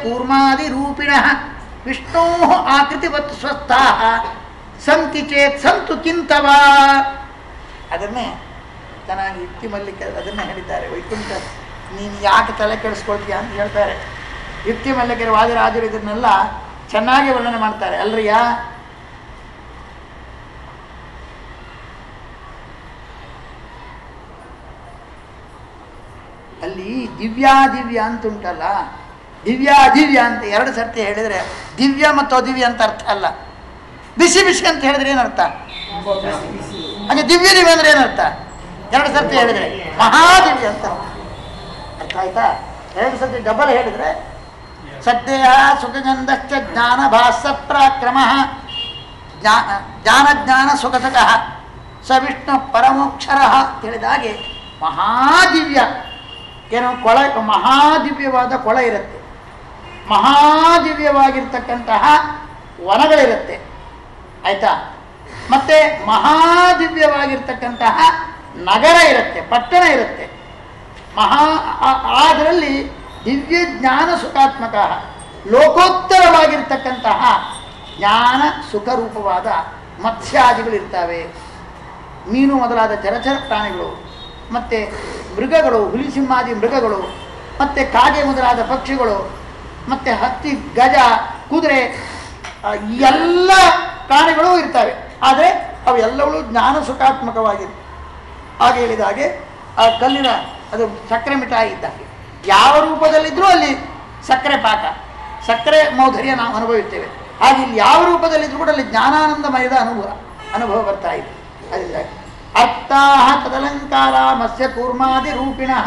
ಕೂರ್ಮಾದಿ ರೂಪಿಣ ವಿಷ್ಣೋ ಆಕೃತಿವತ್ ಸ್ವಸ್ಥಾ ಸಂತಿ ಚೇತ್ ಸಂತು ಕಿಂತವ ಅದನ್ನೇ ಚೆನ್ನಾಗಿ ಯುಕ್ತಿ ಮಲ್ಲಿಕ ಅದನ್ನೇ ಹೇಳಿದ್ದಾರೆ ವೈಕುಂಠ ನೀನು ಯಾಕೆ ತಲೆ ಕೆಡಿಸ್ಕೊಳ್ತೀಯ ಅಂತ ಹೇಳ್ತಾರೆ ಯುಕ್ತಿ ಮಲ್ಲಿಕರ ವಾದಿರಾಜರು ಇದನ್ನೆಲ್ಲ ಚೆನ್ನಾಗಿ ವರ್ಣನೆ ಮಾಡ್ತಾರೆ ಅಲ್ರಿಯಾ ಅಲ್ಲಿ ದಿವ್ಯಾ ದಿವ್ಯ ಅಂತ ಉಂಟಲ್ಲ ದಿವ್ಯಾ ದಿವ್ಯ ಅಂತ ಎರಡು ಸರ್ತಿ ಹೇಳಿದರೆ ದಿವ್ಯ ಮತ್ತು ಅದಿವ್ಯ ಅಂತ ಅರ್ಥ ಅಲ್ಲ ಬಿಸಿ ಬಿಸಿ ಅಂತ ಹೇಳಿದ್ರೆ ಏನರ್ಥ ಹಾಗೆ ದಿವ್ಯ ದಿವ್ಯ ಅಂದ್ರೆ ಏನರ್ಥ ಎರಡು ಸರ್ತಿ ಹೇಳಿದ್ರೆ ಮಹಾದಿವ್ಯ ಅಂತ ಅರ್ಥ ಆಯ್ತಾ ಎರಡು ಸರ್ತಿ ಡಬಲ್ ಹೇಳಿದ್ರೆ ಸದ್ಯ ಸುಖಗಂಧಶ್ಚ ಜ್ಞಾನ ಭಾಸತ್ ಪರಾಕ್ರಮ ಜ್ಞಾನ ಜ್ಞಾನ ಸುಖತಃ ಸ ವಿಷ್ಣು ಪರಮೋಕ್ಷರ ಅಂತ ಹೇಳಿದ ಹಾಗೆ ಮಹಾದಿವ್ಯ ಏನೋ ಕೊಳ ಮಹಾದಿವ್ಯವಾದ ಕೊಳ ಇರುತ್ತೆ ಮಹಾದಿವ್ಯವಾಗಿರ್ತಕ್ಕಂತಹ ವನಗಳಿರುತ್ತೆ ಆಯ್ತಾ ಮತ್ತೆ ಮಹಾದಿವ್ಯವಾಗಿರ್ತಕ್ಕಂತಹ ನಗರ ಇರುತ್ತೆ ಪಟ್ಟಣ ಇರುತ್ತೆ ಮಹಾ ಅದರಲ್ಲಿ ದಿವ್ಯ ಜ್ಞಾನ ಸುಖಾತ್ಮಕ ಲೋಕೋತ್ತರವಾಗಿರ್ತಕ್ಕಂತಹ ಜ್ಞಾನ ಸುಖರೂಪವಾದ ಮತ್ಸ್ಯಾದಿಗಳಿರ್ತವೆ ಮೀನು ಮೊದಲಾದ ಜಲಚರ ಪ್ರಾಣಿಗಳು ಮತ್ತು ಮೃಗಗಳು ಹುಲಿ ಸಿಂಹಾದಿ ಮೃಗಗಳು ಮತ್ತು ಕಾಗೆ ಮೊದಲಾದ ಪಕ್ಷಿಗಳು ಮತ್ತು ಹತ್ತಿ ಗಜ ಕುದುರೆ ಆ, ಈ ಎಲ್ಲ ಪ್ರಾಣಿಗಳು ಇರ್ತವೆ ಆದರೆ ಅವು ಎಲ್ಲವೂ ಜ್ಞಾನ ಸುಖಾತ್ಮಕವಾಗಿವೆ ಹಾಗೆ ಹೇಳಿದ ಹಾಗೆ ಆ ಕಲ್ಲಿನ ಅದು ಸಕ್ಕರೆ ಮಿಠಾಯಿ ಇದ್ದ ಹಾಗೆ ಯಾವ ರೂಪದಲ್ಲಿದ್ದರೂ ಅಲ್ಲಿ ಸಕ್ಕರೆ ಪಾಕ ಸಕ್ಕರೆ ಮೌಧರ್ಯ ನಾವು ಅನುಭವಿಸ್ತೇವೆ ಹಾಗೆ ಇಲ್ಲಿ ಯಾವ ರೂಪದಲ್ಲಿದ್ದರೂ ಕೂಡ ಅಲ್ಲಿ ಜ್ಞಾನಾನಂದಮಯದ ಅನುಭವ ಅನುಭವ ಬರ್ತಾ ಇದೆ ಅದರಿಂದಾಗಿ ಅರ್ಥಾಹ ತದಲಂಕಾರ ಮತ್ಸ್ಯ ಕೂರ್ಮಾದಿ ರೂಪಿಣಃ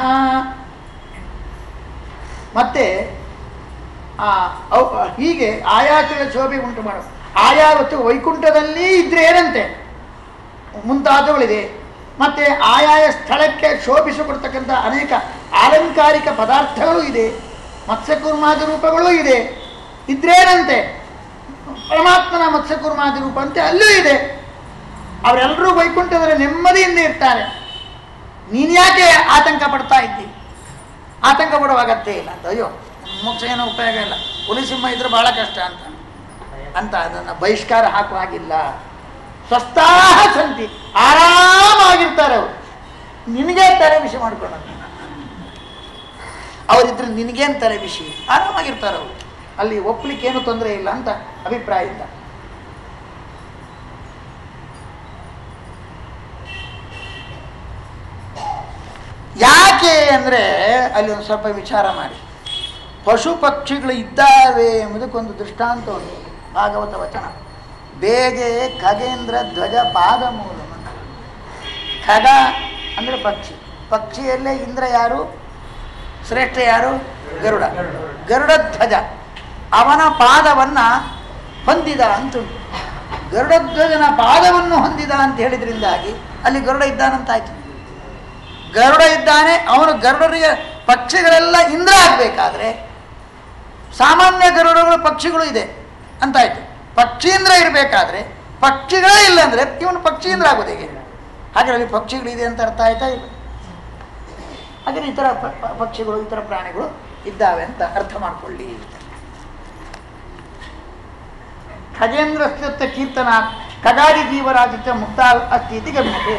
ಮತ್ತೆ ಆ ಅವ್ ಹೀಗೆ ಆಯಾಚಗಳ ಶೋಭೆ ಉಂಟು ಮಾಡು ಆಯಾ ಹೊತ್ತು ವೈಕುಂಠದಲ್ಲಿ ಇದ್ರೆ ಏನಂತೆ ಮುಂತಾದವುಗಳಿದೆ ಮತ್ತೆ ಆಯಾಯ ಸ್ಥಳಕ್ಕೆ ಶೋಭಿಸಿಕೊಡ್ತಕ್ಕಂಥ ಅನೇಕ ಆಲಂಕಾರಿಕ ಪದಾರ್ಥಗಳು ಇದೆ ಮತ್ಸ್ಯಕೂರ್ಮಾದಿ ರೂಪಗಳೂ ಇದೆ ಇದ್ರೇನಂತೆ ಪರಮಾತ್ಮನ ಮತ್ಸ್ಯಕೂರ್ಮಾದಿ ರೂಪ ಅಂತೆ ಅಲ್ಲೂ ಇದೆ ಅವರೆಲ್ಲರೂ ವೈಕುಂಠದಲ್ಲಿ ನೆಮ್ಮದಿಯಿಂದ ಇರ್ತಾರೆ ನೀನು ಯಾಕೆ ಆತಂಕ ಪಡ್ತಾ ಇದ್ದಿ ಆತಂಕ ಪಡುವ ಅಗತ್ಯ ಇಲ್ಲ ಅಂತ ಅಯ್ಯೋ ಮೋಕ್ಷ ಏನೋ ಉಪಯೋಗ ಇಲ್ಲ ಹುಲಿಸಿಂಹ ಇದ್ರೆ ಬಹಳ ಕಷ್ಟ ಅಂತ ಅಂತ ಅದನ್ನು ಬಹಿಷ್ಕಾರ ಹಾಕುವ ಹಾಗಿಲ್ಲ ಸ್ವಸ್ಥಾಹ ಸಂತಿ ಆರಾಮಾಗಿರ್ತಾರೆ ಅವರು ನಿನಗೆ ತಲೆ ಬಿಸಿ ಮಾಡ್ಕೊಂಡು ಅವರಿದ್ರೆ ನಿನಗೇನು ತಲೆ ಬಿಸಿ ಆರಾಮಾಗಿರ್ತಾರೆ ಅವರು ಅಲ್ಲಿ ಒಪ್ಲಿಕ್ಕೆ ಏನು ತೊಂದರೆ ಇಲ್ಲ ಅಂತ ಅಭಿಪ್ರಾಯ ಇಲ್ಲ ಯಾಕೆ ಅಂದರೆ ಅಲ್ಲಿ ಒಂದು ಸ್ವಲ್ಪ ವಿಚಾರ ಮಾಡಿ ಪಶು ಪಕ್ಷಿಗಳು ಇದ್ದಾವೆ ಎಂಬುದಕ್ಕೊಂದು ದೃಷ್ಟಾಂತ ಉಂಟು ಭಾಗವತ ವಚನ ಬೇಗೆ ಖಗೇಂದ್ರ ಧ್ವಜ ಪಾದ ಮೂಲ ಖಗ ಅಂದರೆ ಪಕ್ಷಿ ಪಕ್ಷಿಯಲ್ಲೇ ಇಂದ್ರ ಯಾರು ಶ್ರೇಷ್ಠ ಯಾರು ಗರುಡ ಗರುಡ ಧ್ವಜ ಅವನ ಪಾದವನ್ನು ಹೊಂದಿದ ಅಂತುಂಟು ಗರುಡಧ್ವಜನ ಪಾದವನ್ನು ಹೊಂದಿದ ಅಂತ ಹೇಳಿದ್ರಿಂದಾಗಿ ಅಲ್ಲಿ ಗರುಡ ಇದ್ದಾನಂತಾಯ್ತು ಗರುಡ ಇದ್ದಾನೆ ಅವನು ಗರುಡರಿಗೆ ಪಕ್ಷಿಗಳೆಲ್ಲ ಇಂದ್ರ ಆಗಬೇಕಾದ್ರೆ ಸಾಮಾನ್ಯ ಗರುಡಗಳು ಪಕ್ಷಿಗಳು ಇದೆ ಅಂತಾಯ್ತು ಪಕ್ಷೀಂದ್ರ ಇರಬೇಕಾದ್ರೆ ಪಕ್ಷಿಗಳೇ ಇಲ್ಲ ಅಂದರೆ ಇವನು ಪಕ್ಷೀಂದ್ರ ಆಗೋದು ಹೇಗೆ ಹಾಗೆ ಅಲ್ಲಿ ಪಕ್ಷಿಗಳಿದೆ ಅಂತ ಅರ್ಥ ಆಯ್ತಾ ಇಲ್ಲ ಹಾಗೆ ಇತರ ಪ- ಪ- ಪಕ್ಷಿಗಳು ಇತರ ಪ್ರಾಣಿಗಳು ಇದ್ದಾವೆ ಅಂತ ಅರ್ಥ ಮಾಡಿಕೊಳ್ಳಿ ಖಗೇಂದ್ರಸ್ಯ ಕೀರ್ತನ ಖಗಾದಿ ಜೀವರಾಜಿತ ಮುಕ್ತ ಅಸ್ತಿ ಇತಿ ಗಮ್ಯತೆ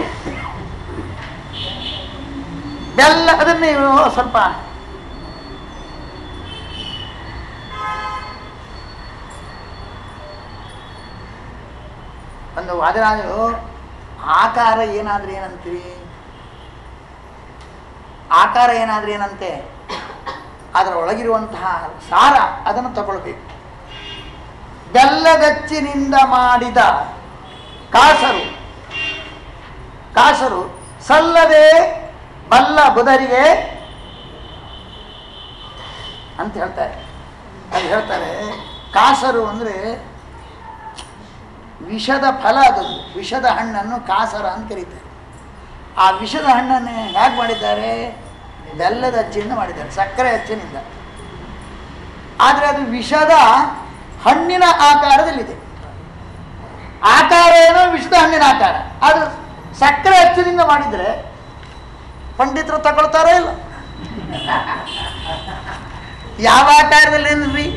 ಬೆಲ್ಲ ಅದನ್ನೇ ಇವರು ಸ್ವಲ್ಪ ಒಂದು ವಾದರಾಜರು ಆಕಾರ ಏನಾದ್ರೆ ಏನಂತೀರಿ ಆಕಾರ ಏನಾದ್ರೆ ಏನಂತೆ ಅದರ ಒಳಗಿರುವಂತಹ ಸಾರ ಅದನ್ನು ತಗೊಳ್ಬೇಕು ಬೆಲ್ಲಗಚ್ಚಿನಿಂದ ಮಾಡಿದ ಕಾಸರು ಕಾಸರು ಸಲ್ಲದೆ ಬಲ್ಲ ಬುಧರಿಗೆ ಅಂತ ಹೇಳ್ತಾರೆ ಅದು ಹೇಳ್ತಾರೆ ಕಾಸರು ಅಂದರೆ ವಿಷದ ಫಲ ಅದು ವಿಷದ ಹಣ್ಣನ್ನು ಕಾಸರ ಅಂತ ಕರೀತಾರೆ ಆ ವಿಷದ ಹಣ್ಣನ್ನು ಹೇಗೆ ಮಾಡಿದ್ದಾರೆ ಬೆಲ್ಲದ ಅಚ್ಚಿನಿಂದ ಮಾಡಿದ್ದಾರೆ ಸಕ್ಕರೆ ಅಚ್ಚಿನಿಂದ ಆದರೆ ಅದು ವಿಷದ ಹಣ್ಣಿನ ಆಕಾರದಲ್ಲಿದೆ ಆಕಾರ ಏನೋ ವಿಷದ ಹಣ್ಣಿನ ಆಕಾರ ಅದು ಸಕ್ಕರೆ ಅಚ್ಚಿನಿಂದ ಮಾಡಿದರೆ ಪಂಡಿತರು ತಗೊಳ್ತಾರೋ ಇಲ್ಲ ಯಾವ ಆಕಾರದಲ್ಲಿ ಏನ್ರಿ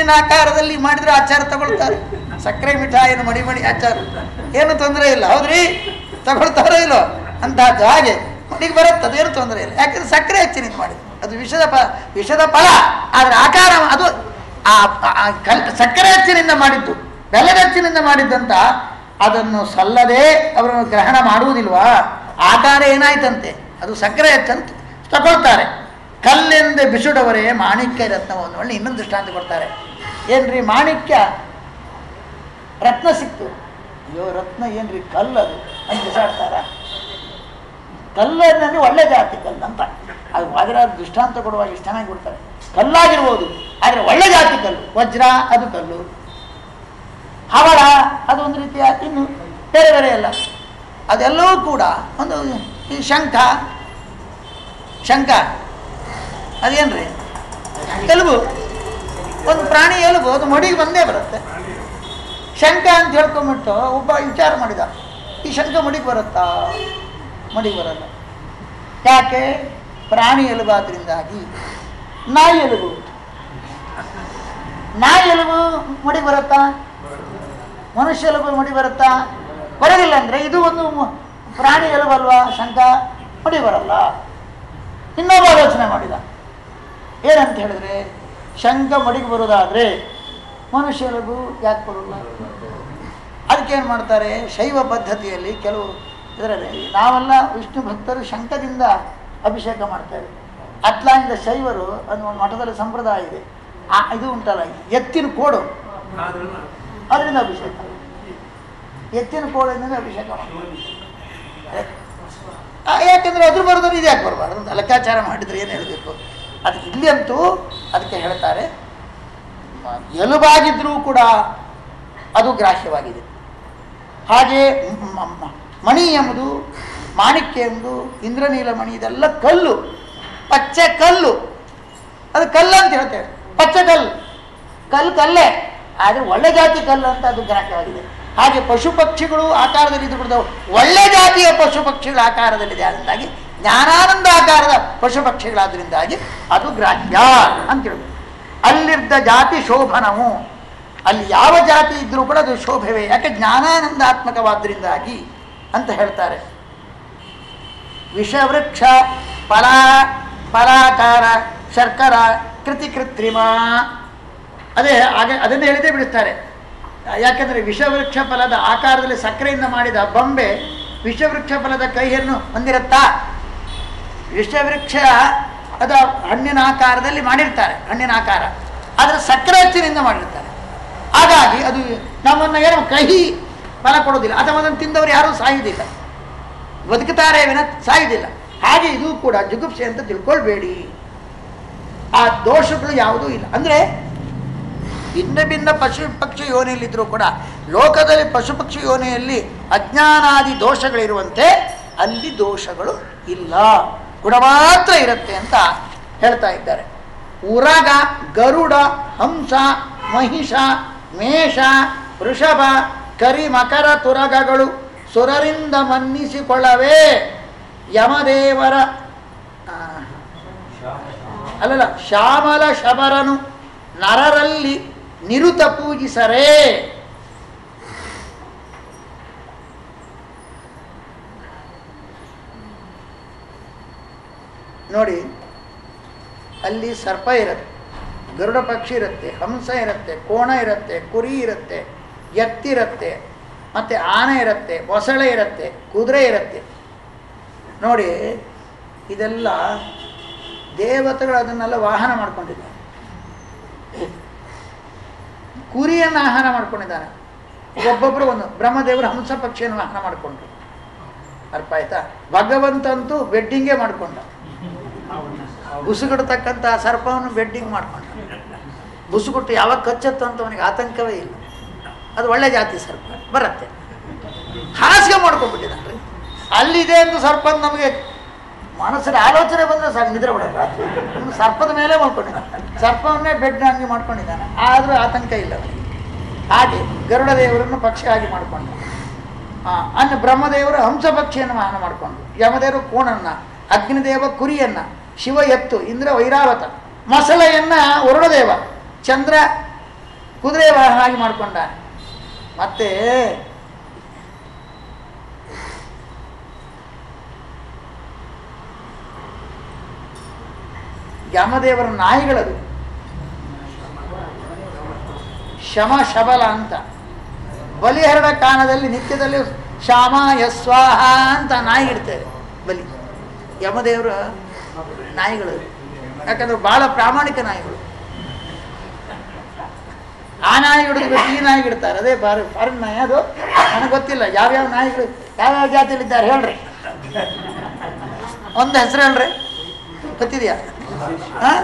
ಹಣ್ಣಿನ ಆಕಾರದಲ್ಲಿ ಮಾಡಿದ್ರೆ ಆಚಾರ ತಗೊಳ್ತಾರೆ ಸಕ್ಕರೆ ಮಿಠಾಯಿಯನ್ನು ಮಡಿ ಮಡಿ ಆಚಾರ ಏನು ತೊಂದರೆ ಇಲ್ಲ ಹೌದ್ರಿ ತಗೊಳ್ತಾರೋ ಇಲ್ಲೋ ಅಂತಹದ್ದು ಹಾಗೆ ಮಡಿಗೆ ಬರುತ್ತೆ ಅದೇನು ತೊಂದರೆ ಇಲ್ಲ ಯಾಕಂದ್ರೆ ಸಕ್ಕರೆ ಹೆಚ್ಚಿನಿಂದ ಮಾಡಿದ್ರು ಅದು ವಿಷದ ಪ ವಿಷದ ಫಲ ಆದರೆ ಆಕಾರ ಅದು ಆ ಆ ಕಲ್ ಸಕ್ಕರೆ ಹೆಚ್ಚಿನಿಂದ ಮಾಡಿದ್ದು ಬೆಲ್ಲದ ಹೆಚ್ಚಿನಿಂದ ಮಾಡಿದ್ದಂತ ಅದನ್ನು ಸಲ್ಲದೆ ಅವರನ್ನು ಗ್ರಹಣ ಮಾಡುವುದಿಲ್ವಾ ಆಕಾರ ಏನಾಯ್ತಂತೆ ಅದು ಸಕ್ಕರೆ ಹೆಚ್ಚಂತೆ ತಗೊಳ್ತಾರೆ ಕಲ್ಲೆಂದೆ ಬಿಸುಡವರೇ ಮಾಣಿಕ್ಯ ರತ್ನವನ್ನು ಒಳ್ಳೆ ಇನ್ನೊಂದು ದೃಷ್ಟಾಂತ ಕೊಡ್ತಾರೆ ಏನ್ರಿ ಮಾಣಿಕ್ಯ ರತ್ನ ಸಿಕ್ತು ಅಯ್ಯೋ ರತ್ನ ಏನ್ರಿ ಕಲ್ಲದು ಅಂತ ಬಿಸಾಡ್ತಾರ ಕಲ್ಲಲ್ಲಿ ಒಳ್ಳೆ ಜಾತಿ ಕಲ್ಲು ಅಂತ ಅದು ಅದರ ದೃಷ್ಟಾಂತ ಕೊಡುವಾಗ ಇಷ್ಟು ಚೆನ್ನಾಗಿ ಕೊಡ್ತಾರೆ ಕಲ್ಲಾಗಿರ್ಬೋದು ಆದರೆ ಒಳ್ಳೆ ಜಾತಿ ಕಲ್ಲು ವಜ್ರ ಅದು ಕಲ್ಲು ಹವಳ ಅದು ಒಂದು ರೀತಿಯ ಇನ್ನು ಬೇರೆ ಬೇರೆ ಎಲ್ಲ ಅದೆಲ್ಲವೂ ಕೂಡ ಒಂದು ಈ ಶಂಖ ಶಂಖ ಅದೇನ್ರಿ ಎಲುಬು ಒಂದು ಪ್ರಾಣಿ ಎಲುಬು ಅದು ಮಡಿಗೆ ಬಂದೇ ಬರುತ್ತೆ ಶಂಖ ಅಂತ ಹೇಳ್ಕೊಂಬಿಟ್ಟು ಒಬ್ಬ ವಿಚಾರ ಮಾಡಿದ ಈ ಶಂಖ ಮಡಿಗೆ ಬರುತ್ತಾ ಮಡಿಗೆ ಬರಲ್ಲ ಯಾಕೆ ಪ್ರಾಣಿ ಎಲುಬಾದ್ರಿಂದಾಗಿ ನಾಯಿ ಎಲುಬು ನಾಯಿ ಎಲುಬು ಮಡಿಗೆ ಬರುತ್ತಾ ಮನುಷ್ಯ ಎಲುಬು ಮಡಿ ಬರುತ್ತಾ ಬರೋದಿಲ್ಲ ಅಂದರೆ ಇದು ಒಂದು ಮ- ಪ್ರಾಣಿ ಎಲುಬಲ್ವಾ ಶಂಖ ಮಡಿ ಬರಲ್ಲ ಇನ್ನೊಬ್ಬ ಆಲೋಚನೆ ಮಾಡಿದ ಏನಂತ ಹೇಳಿದ್ರೆ ಶಂಖ ಮಡಿಗೆ ಬರೋದಾದರೆ ಮನುಷ್ಯ ಎಲುಬು ಯಾಕೆ ಬರೋಲ್ಲ ಅದಕ್ಕೆ ಏನು ಮಾಡ್ತಾರೆ ಶೈವ ಪದ್ಧತಿಯಲ್ಲಿ ಕೆಲವು ಇದರಲ್ಲಿ ನಾವೆಲ್ಲ ವಿಷ್ಣು ಭಕ್ತರು ಶಂಖದಿಂದ ಅಭಿಷೇಕ ಮಾಡ್ತಾರೆ ಅತ್ಲಾಂಗಿದ ಶೈವರು ಅನ್ನೋ ಒಂದು ಮಠದಲ್ಲಿ ಸಂಪ್ರದಾಯ ಇದೆ ಆ ಇದು ಉಂಟಲ್ಲ ಎತ್ತಿನ ಕೋಡು ಅದರಿಂದ ಅಭಿಷೇಕ ಎತ್ತಿನ ಕೋಳಿನಿಂದ ಅಭಿಷೇಕ ಮಾಡ್ತಾರೆ ಆ, ಯಾಕಂದ್ರೆ ಅದ್ರ ಬರೋದ್ರೆ ಇದು ಯಾಕೆ ಬರಬಾರ್ದು ಅಂತ ಲೆಕ್ಕಾಚಾರ ಮಾಡಿದ್ರೆ ಏನು ಹೇಳಬೇಕು ಅದಕ್ಕೆ ಇಲ್ಲಿ ಅಂತೂ ಅದಕ್ಕೆ ಹೇಳ್ತಾರೆ ಮ- ಎಲುಬಾಗಿದ್ರೂ ಕೂಡ ಅದು ಗ್ರಾಹ್ಯವಾಗಿದೆ ಹಾಗೆ ಮ- ಮ- ಮಣಿ ಎಂಬುದು ಮಾಣಿಕ್ಯ ಎಂಬುದು ಇಂದ್ರನೀಲ ಮಣಿ ಇದೆಲ್ಲ ಕಲ್ಲು ಪಚ್ಚೆ ಕಲ್ಲು ಅದು ಕಲ್ಲು ಅಂತ ಹೇಳ್ತೇವೆ ಪಚ್ಚೆ ಕಲ್ಲು ಕಲ್ಲು ಕಲ್ಲೇ ಆದರೆ ಒಳ್ಳೆ ಜಾತಿ ಕಲ್ಲು ಅಂತ ಅದು ಗ್ರಾಹ್ಯವಾಗಿದೆ ಹಾಗೆ ಪಶು ಪಕ್ಷಿಗಳು ಆಕಾರದಲ್ಲಿ ಇದ್ದು ಬಿಡ್ತಾವೆ ಒಳ್ಳೆ ಜಾತಿಯ ಪಶು ಪಕ್ಷಿಗಳ ಆಕಾರದಲ್ಲಿದೆ ಅದರಿಂದಾಗಿ ಜ್ಞಾನಾನಂದ ಆಕಾರದ ಪಶು ಪಕ್ಷಿಗಳಾದ್ರಿಂದಾಗಿ ಅದು ಗ್ರಾಹ್ಯ ಅಂತ ಹೇಳ್ಬೋದು ಅಲ್ಲಿದ್ದ ಜಾತಿ ಶೋಭನವು ಅಲ್ಲಿ ಯಾವ ಜಾತಿ ಇದ್ರೂ ಕೂಡ ಅದು ಶೋಭೆವೇ ಯಾಕೆ ಜ್ಞಾನಾನಂದಾತ್ಮಕವಾದ್ರಿಂದಾಗಿ ಅಂತ ಹೇಳ್ತಾರೆ ವಿಷವೃಕ್ಷ ಫಲ ಫಲಾಕಾರ ಶರ್ಕರ ಕೃತಿ ಕೃತ್ರಿಮ ಅದೇ ಹಾಗೆ ಅದನ್ನೇ ಹೇಳಿದೇ ಬಿಡುತ್ತಾರೆ ಯಾಕೆಂದರೆ ವಿಷವೃಕ್ಷ ಫಲದ ಆಕಾರದಲ್ಲಿ ಸಕ್ಕರೆಯಿಂದ ಮಾಡಿದ ಬೊಂಬೆ ವಿಷವೃಕ್ಷ ಫಲದ ಕೈಯನ್ನು ಹೊಂದಿರುತ್ತಾ ವಿಷವೃಕ್ಷ ಅದ ಹಣ್ಣಿನ ಆಕಾರದಲ್ಲಿ ಮಾಡಿರ್ತಾರೆ ಹಣ್ಣಿನ ಆಕಾರ ಆದರೆ ಸಕ್ಕರೆ ಹಚ್ಚಿನಿಂದ ಮಾಡಿರ್ತಾರೆ ಹಾಗಾಗಿ ಅದು ನಮ್ಮನ್ನು ಏನು ಕಹಿ ಫಲ ಕೊಡೋದಿಲ್ಲ ಅಥವಾ ಅದನ್ನು ತಿಂದವರು ಯಾರೂ ಸಾಯುವುದಿಲ್ಲ ಬದುಕುತ್ತಾರೆ ವಿನ ಸಾಯುವುದಿಲ್ಲ ಹಾಗೆ ಇದು ಕೂಡ ಜುಗುಪ್ಸೆ ಅಂತ ತಿಳ್ಕೊಳ್ಬೇಡಿ ಆ ದೋಷಗಳು ಯಾವುದೂ ಇಲ್ಲ ಅಂದರೆ ಭಿನ್ನ ಭಿನ್ನ ಪಶು ಪಕ್ಷಿ ಯೋನಿಯಲ್ಲಿದ್ದರೂ ಕೂಡ ಲೋಕದಲ್ಲಿ ಪಶು ಪಕ್ಷಿ ಯೋನಿಯಲ್ಲಿ ಅಜ್ಞಾನಾದಿ ದೋಷಗಳಿರುವಂತೆ ಅಲ್ಲಿ ದೋಷಗಳು ಇಲ್ಲ ಗುಣ ಮಾತ್ರ ಇರುತ್ತೆ ಅಂತ ಹೇಳ್ತಾ ಇದ್ದಾರೆ ಉರಗ ಗರುಡ ಹಂಸ ಮಹಿಷ ಮೇಷ ವೃಷಭ ಕರಿ ಮಕರ ತುರಗಗಳು ಸುರರಿಂದ ಮನ್ನಿಸಿಕೊಳ್ಳವೇ ಯಮದೇವರ ಆ, ಅಲ್ಲಲ್ಲ ಶ್ಯಾಮಲ ಶಬರನು ನರರಲ್ಲಿ ನಿರುತ ಪೂಜಿಸರೇ ನೋಡಿ ಅಲ್ಲಿ ಸರ್ಪ ಇರುತ್ತೆ ಗರುಡ ಪಕ್ಷಿ ಇರುತ್ತೆ ಹಂಸ ಇರುತ್ತೆ ಕೋಣ ಇರುತ್ತೆ ಕುರಿ ಇರುತ್ತೆ ಎತ್ತಿರುತ್ತೆ ಮತ್ತು ಆನೆ ಇರುತ್ತೆ ಮೊಸಳೆ ಇರುತ್ತೆ ಕುದುರೆ ಇರುತ್ತೆ ನೋಡಿ ಇದೆಲ್ಲ ದೇವತೆಗಳು ಅದನ್ನೆಲ್ಲ ವಾಹನ ಮಾಡ್ಕೊಂಡಿದ್ದಾರೆ ಕುರಿಯನ್ನು ಆಹಾರ ಮಾಡ್ಕೊಂಡಿದ್ದಾನೆ ಒಬ್ಬೊಬ್ಬರು ಒಂದು ಬ್ರಹ್ಮದೇವರು ಹಂಸ ಪಕ್ಷಿಯನ್ನು ವಾಹನ ಮಾಡಿಕೊಂಡ್ರು ಅರ್ಥ ಆಯ್ತಾ ಭಗವಂತಂತೂ ಬೆಡ್ಡಿಂಗೇ ಮಾಡಿಕೊಂಡ ಬುಸುಗುಡ್ತಕ್ಕಂಥ ಸರ್ಪವನ್ನು ಬೆಡ್ಡಿಂಗ್ ಮಾಡ್ಕೊಂಡ ಬುಸುಗುಟ್ಟು ಯಾವಾಗ ಕಚ್ಚತ್ತು ಅಂತ ಅವನಿಗೆ ಆತಂಕವೇ ಇಲ್ಲ ಅದು ಒಳ್ಳೆ ಜಾತಿ ಸರ್ಪ ಬರುತ್ತೆ ಹಾಸಿಗೆ ಮಾಡ್ಕೊಂಡ್ಬಿಟ್ಟಿದ್ದಾನೆ ಅಲ್ಲಿದೆ ಅಂತ ಸರ್ಪ ಅಂತ ನಮಗೆ ಮನಸ್ಸಿನ ಆಲೋಚನೆ ಬಂದರೆ ಸಾಕು ನಿದ್ರೆ ಬಿಡೋದು ರಾತ್ರಿ ಇವ್ನು ಸರ್ಪದ ಮೇಲೆ ಮಲ್ಕೊಂಡಿದ್ದಾನೆ ಸರ್ಪವನ್ನೇ ಬೆಡ್ ಹಂಗೆ ಮಾಡ್ಕೊಂಡಿದ್ದಾನೆ ಆದರೂ ಆತಂಕ ಇಲ್ಲ ಅವನಿಗೆ ಹಾಗೆ ಗರುಡ ದೇವರನ್ನು ಪಕ್ಷಿಯಾಗಿ ಮಾಡಿಕೊಂಡ ಅನ್ನ ಬ್ರಹ್ಮದೇವರು ಹಂಸ ಪಕ್ಷಿಯನ್ನು ವಾಹನ ಮಾಡಿಕೊಂಡು ಯಮದೇವರು ಕೋಣನ್ನ ಅಗ್ನಿದೇವ ಕುರಿಯನ್ನ ಶಿವ ಎತ್ತು ಇಂದ್ರ ವೈರಾವತ ಮೊಸಳೆಯನ್ನ ವರುಣದೇವ ಚಂದ್ರ ಕುದುರೆ ವಾಹನಾಗಿ ಮಾಡಿಕೊಂಡ ಮತ್ತೆ ಯಮದೇವರ ನಾಯಿಗಳದು ಶಮ ಶಬಲ ಅಂತ ಬಲಿಹರಣ ಕಾಲದಲ್ಲಿ ನಿತ್ಯದಲ್ಲಿ ಶಾಮ ಯಸ್ವಾಹ ಅಂತ ನಾಯಿ ಇಡ್ತೇವೆ ಬಲಿ ಯಮದೇವರ ನಾಯಿಗಳು ಯಾಕಂದ್ರೆ ಬಹಳ ಪ್ರಾಮಾಣಿಕ ನಾಯಿಗಳು ಆ ನಾಯಿ ಹಿಡಿದು ಬಿಟ್ಟು ಈ ನಾಯಿ ಇಡ್ತಾರೆ ಅದೇ ಬಾರಿ ಫಾರಿನ್ ನಾಯಿ ಅದು ನನಗೆ ಗೊತ್ತಿಲ್ಲ ಯಾವ್ಯಾವ ನಾಯಿಗಳು ಯಾವ್ಯಾವ ಜಾತಿಯಲ್ಲಿದ್ದಾರೆ ಹೇಳ್ರಿ ಒಂದು ಹೆಸರು ಹೇಳ್ರಿ ಗೊತ್ತಿದೆಯಾ ಹಾಂ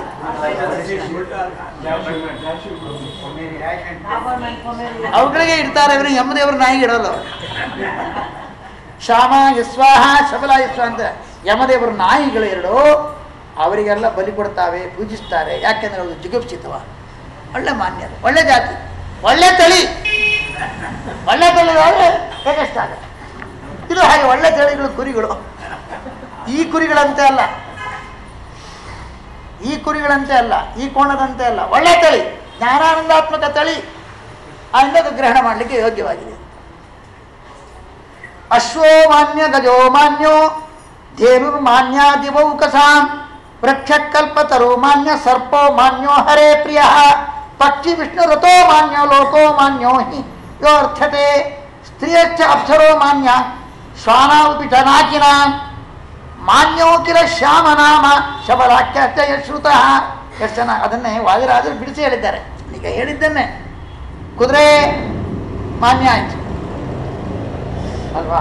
ಅವುಗಳಿಗೆ ಇಡ್ತಾರೆ ಇವರು ಯಮದೇವ್ರ ನಾಯಿಗೆ ಇಡೋಲ್ಲ ಅವ್ರು. ಶ್ಯಾಮ ಯಸ್ವಾಹ ಶಬಲ ಯಸ್ವ ಅಂತ ಯಮದೇವರ ನಾಯಿಗಳು ಎರಡು ಅವರಿಗೆಲ್ಲ ಬಲಿ ಕೊಡ್ತಾವೆ ಪೂಜಿಸ್ತಾರೆ ಯಾಕೆಂದ್ರೆ ಅದು ಜಿಗುಪ್ಸಿತವ ಒಳ್ಳೆ ಮಾನ್ಯರು ಒಳ್ಳೆ ಜಾತಿ ಒಳ್ಳೆ ತಳಿ ಒಳ್ಳೆ ತಳಿ ಆದರೆ ಬೇಕಷ್ಟ ಆಗುತ್ತೆ ಇದು ಹಾಗೆ ಒಳ್ಳೆ ತಳಿಗಳು ಕುರಿಗಳು ಈ ಕುರಿಗಳಂತೆ ಅಲ್ಲ ಈ ಕುರಿಗಳಂತೆ ಅಲ್ಲ ಈ ಕೋಣದಂತೆ ಅಲ್ಲ ಒಳ್ಳೆ ತಳಿ ಜ್ಞಾನಾನಂದಾತ್ಮಕ ತಳಿ ಆದ್ದರಿಂದ ಅದು ಗ್ರಹಣ ಮಾಡಲಿಕ್ಕೆ ಯೋಗ್ಯವಾಗಿದೆ ಅಶ್ವೋ ಮಾನ್ಯ ಗಜೋ ಮಾನ್ಯೋ ಧೇನುರ್ಮಾನ್ಯ ದಿವೌಕಸಾಂ ವೃಕ್ಷಕಲ್ಪತರು ಮಾನ್ಯ ಸರ್ಪೋ ಮಾನ್ಯೋ ಹರೇ ಪ್ರಿಯ ಪಕ್ಷಿ ವಿಷ್ಣು ರಥೋ ಮಾನ್ಯ ಲೋಕೋ ಮಾನ್ಯೋ ಹಿ ಯೋರ್ಥತೆ ಸ್ತ್ರೀಯಶ್ಚ ಅಪ್ಸರೋ ಮಾನ್ಯ ಶ್ವಾನಾವುಪಿ ಜನಾಕಿನ ಮಾನ್ಯೋ ಕಿಲ ಶ್ಯಾಮನಾಮ ಶಬಲಾಖ್ಯಾತ ಯಶ್ರುತ ಎಷ್ಟು ಜನ ಅದನ್ನೇ ವಾದಿರಾಜರು ಬಿಡಿಸಿ ಹೇಳಿದ್ದಾರೆ ಈಗ ಹೇಳಿದ್ದನ್ನೇ ಕುದುರೆ ಮಾನ್ಯ ಆಯ್ತು ಅಲ್ವಾ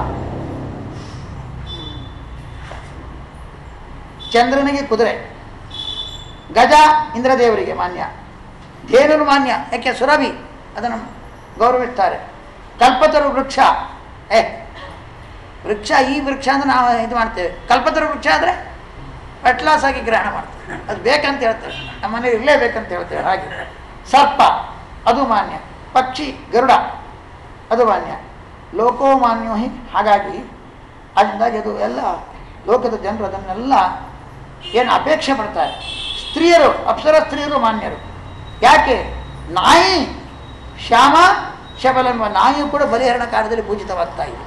ಚಂದ್ರನಿಗೆ ಕುದುರೆ ಗಜ ಇಂದ್ರದೇವರಿಗೆ ಮಾನ್ಯ ಧೇನುರು ಮಾನ್ಯ ಯಾಕೆ ಸುರಭಿ ಅದನ್ನು ಗೌರವಿಸ್ತಾರೆ ಕಲ್ಪತರು ವೃಕ್ಷ ಏ ವೃಕ್ಷ ಈ ವೃಕ್ಷ ಅಂದ್ರೆ ನಾವು ಇದು ಮಾಡ್ತೇವೆ ಕಲ್ಪತರು ವೃಕ್ಷ ಆದರೆ ಅಟ್ಲಾಸ್ ಆಗಿ ಗ್ರಹಣ ಮಾಡ್ತೇವೆ ಅದು ಬೇಕಂತ ಹೇಳ್ತೇವೆ ನಮ್ಮ ಮನೇಲಿ ಇರಲೇಬೇಕಂತ ಹೇಳ್ತೇವೆ ಹಾಗೆ ಸರ್ಪ ಅದು ಮಾನ್ಯ ಪಕ್ಷಿ ಗರುಡ ಅದು ಮಾನ್ಯ ಲೋಕೋಮಾನ್ಯೋ ಹಿ ಹಾಗಾಗಿ ಅದರಿಂದಾಗಿ ಅದು ಎಲ್ಲ ಲೋಕದ ಜನರು ಅದನ್ನೆಲ್ಲ ಏನು ಅಪೇಕ್ಷೆ ಪಡ್ತಾರೆ ಸ್ತ್ರೀಯರು ಅಪ್ಸರ ಸ್ತ್ರೀಯರು ಮಾನ್ಯರು ಯಾಕೆ ನಾಯಿ ಶ್ಯಾಮ ಶಬಲ ಎಂಬ ನಾಯಿಯು ಕೂಡ ಬಲಿಹರಣ ಕಾಲದಲ್ಲಿ ಪೂಜಿತವಾಗ್ತಾ ಇದೆ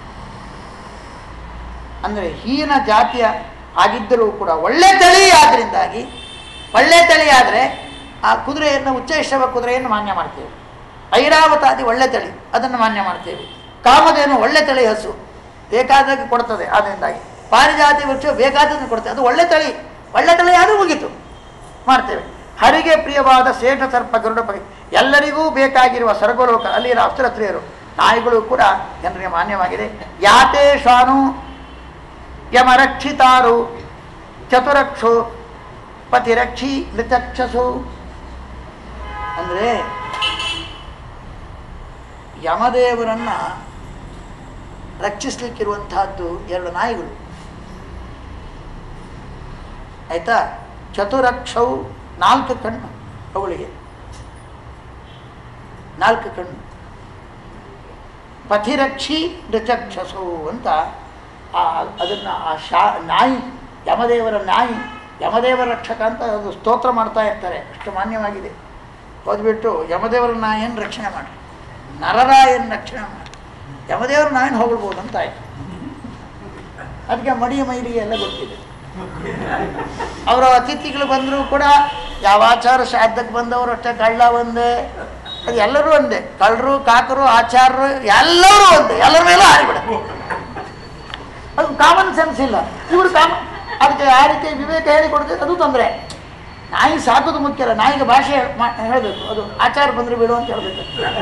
ಅಂದರೆ ಹೀನ ಜಾತಿಯ ಆಗಿದ್ದರೂ ಕೂಡ ಒಳ್ಳೆ ತಳಿ ಆದ್ದರಿಂದಾಗಿ ಒಳ್ಳೆ ತಳಿ ಆದರೆ ಆ ಕುದುರೆಯನ್ನು ಉಚ್ಚೈಷವ ಕುದುರೆಯನ್ನು ಮಾನ್ಯ ಮಾಡ್ತೇವೆ ಐರಾವತಾದಿ ಒಳ್ಳೆ ತಳಿ ಅದನ್ನು ಮಾನ್ಯ ಮಾಡ್ತೇವೆ ಕಾಮಧೇನು ಒಳ್ಳೆ ತಳಿ ಹಸು ಬೇಕಾದಾಗ ಕೊಡ್ತದೆ ಅದರಿಂದಾಗಿ ಪಾರಿಜಾತಿ ವೃಕ್ಷ ಬೇಕಾದನ್ನು ಕೊಡ್ತದೆ ಅದು ಒಳ್ಳೆ ತಳಿ ಒಳ್ಳೆ ತಳಿ ಆದರೂ ಮುಗೀತು ಮಾಡ್ತೇವೆ ಹರಿಗೆ ಪ್ರಿಯವಾದ ಸೇಠ ಸರ್ಪ ಗರುಡ ಪರಿ ಎಲ್ಲರಿಗೂ ಬೇಕಾಗಿರುವ ಸರ್ಗಲೋಕ ಅಲ್ಲಿರೋ ಅಪ್ಸರಸ್ತ್ರೀಯರು ನಾಯಿಗಳು ಕೂಡ ಜನರಿಗೆ ಮಾನ್ಯವಾಗಿದೆ ಯಾತೆ ಶ್ವಾನು ಯಮರಕ್ಷಿತಾರು ಚತುರಕ್ಷು ಪತಿರಕ್ಷಿ ನೃಚಕ್ಷಸು ಅಂದರೆ ಯಮದೇವರನ್ನ ರಕ್ಷಿಸ್ಲಿಕ್ಕಿರುವಂತಹದ್ದು ಎರಡು ನಾಯಿಗಳು ಆಯ್ತಾ ಚತುರಕ್ಷವು ನಾಲ್ಕು ಕಣ್ಣು ಅವುಗಳಿಗೆ ನಾಲ್ಕು ಕಣ್ಣು ಪಥಿರಕ್ಷಿ ನೃಚಕ್ಷಸು ಅಂತ ಆ ಅದನ್ನು ಆ ಶಾ ನಾಯಿ ಯಮದೇವರ ನಾಯಿ ಯಮದೇವರ ರಕ್ಷಕ ಅಂತ ಅದು ಸ್ತೋತ್ರ ಮಾಡ್ತಾ ಇರ್ತಾರೆ ಅಷ್ಟು ಮಾನ್ಯವಾಗಿದೆ ಹೋದ್ಬಿಟ್ಟು ಯಮದೇವರ ನಾಯಿಯನ್ನು ರಕ್ಷಣೆ ಮಾಡಿ ನರರಾಯನ ರಕ್ಷಣೆ ಮಾಡಿ ಯಮದೇವರ ನಾಯಿನ ಹೋಗ್ಬೋದು ಅಂತ ಆಯ್ತು ಅದಕ್ಕೆ ಮಡಿ ಮೈಲಿಗೆ ಎಲ್ಲ ಗೊತ್ತಿದೆ ಅವರ ಅತಿಥಿಗಳು ಬಂದರೂ ಕೂಡ ಯಾವ ಆಚಾರ ಶ್ರಾದ್ದಕ್ಕೆ ಬಂದವರು ಅಷ್ಟೇ ಕಳ್ಳ ಒಂದೇ ಅದು ಎಲ್ಲರೂ ಒಂದೇ ಕಳ್ಳರು ಕಾಕರು ಆಚಾರರು ಎಲ್ಲರೂ ಒಂದೇ ಎಲ್ಲರ ಮೇಲೂ ಹಾರಿಬಿಡ ಅದು ಕಾಮನ್ ಸೆನ್ಸ್ ಇಲ್ಲ ಇವರು ಕಾಮ ಅದಕ್ಕೆ ಆ ರೀತಿ ವಿವೇಕ ಹೇಳಿಕೊಡ್ತದೆ ಅದು ತೊಂದರೆ ನಾಯಿ ಸಾಕೋದು ಮುಖ್ಯ ಅಲ್ಲ ನಾಯಿಗೆ ಭಾಷೆ ಹೇಳಬೇಕು ಅದು ಆಚಾರ ಬಂದರೆ ಬಿಡು ಅಂತ ಹೇಳಬೇಕು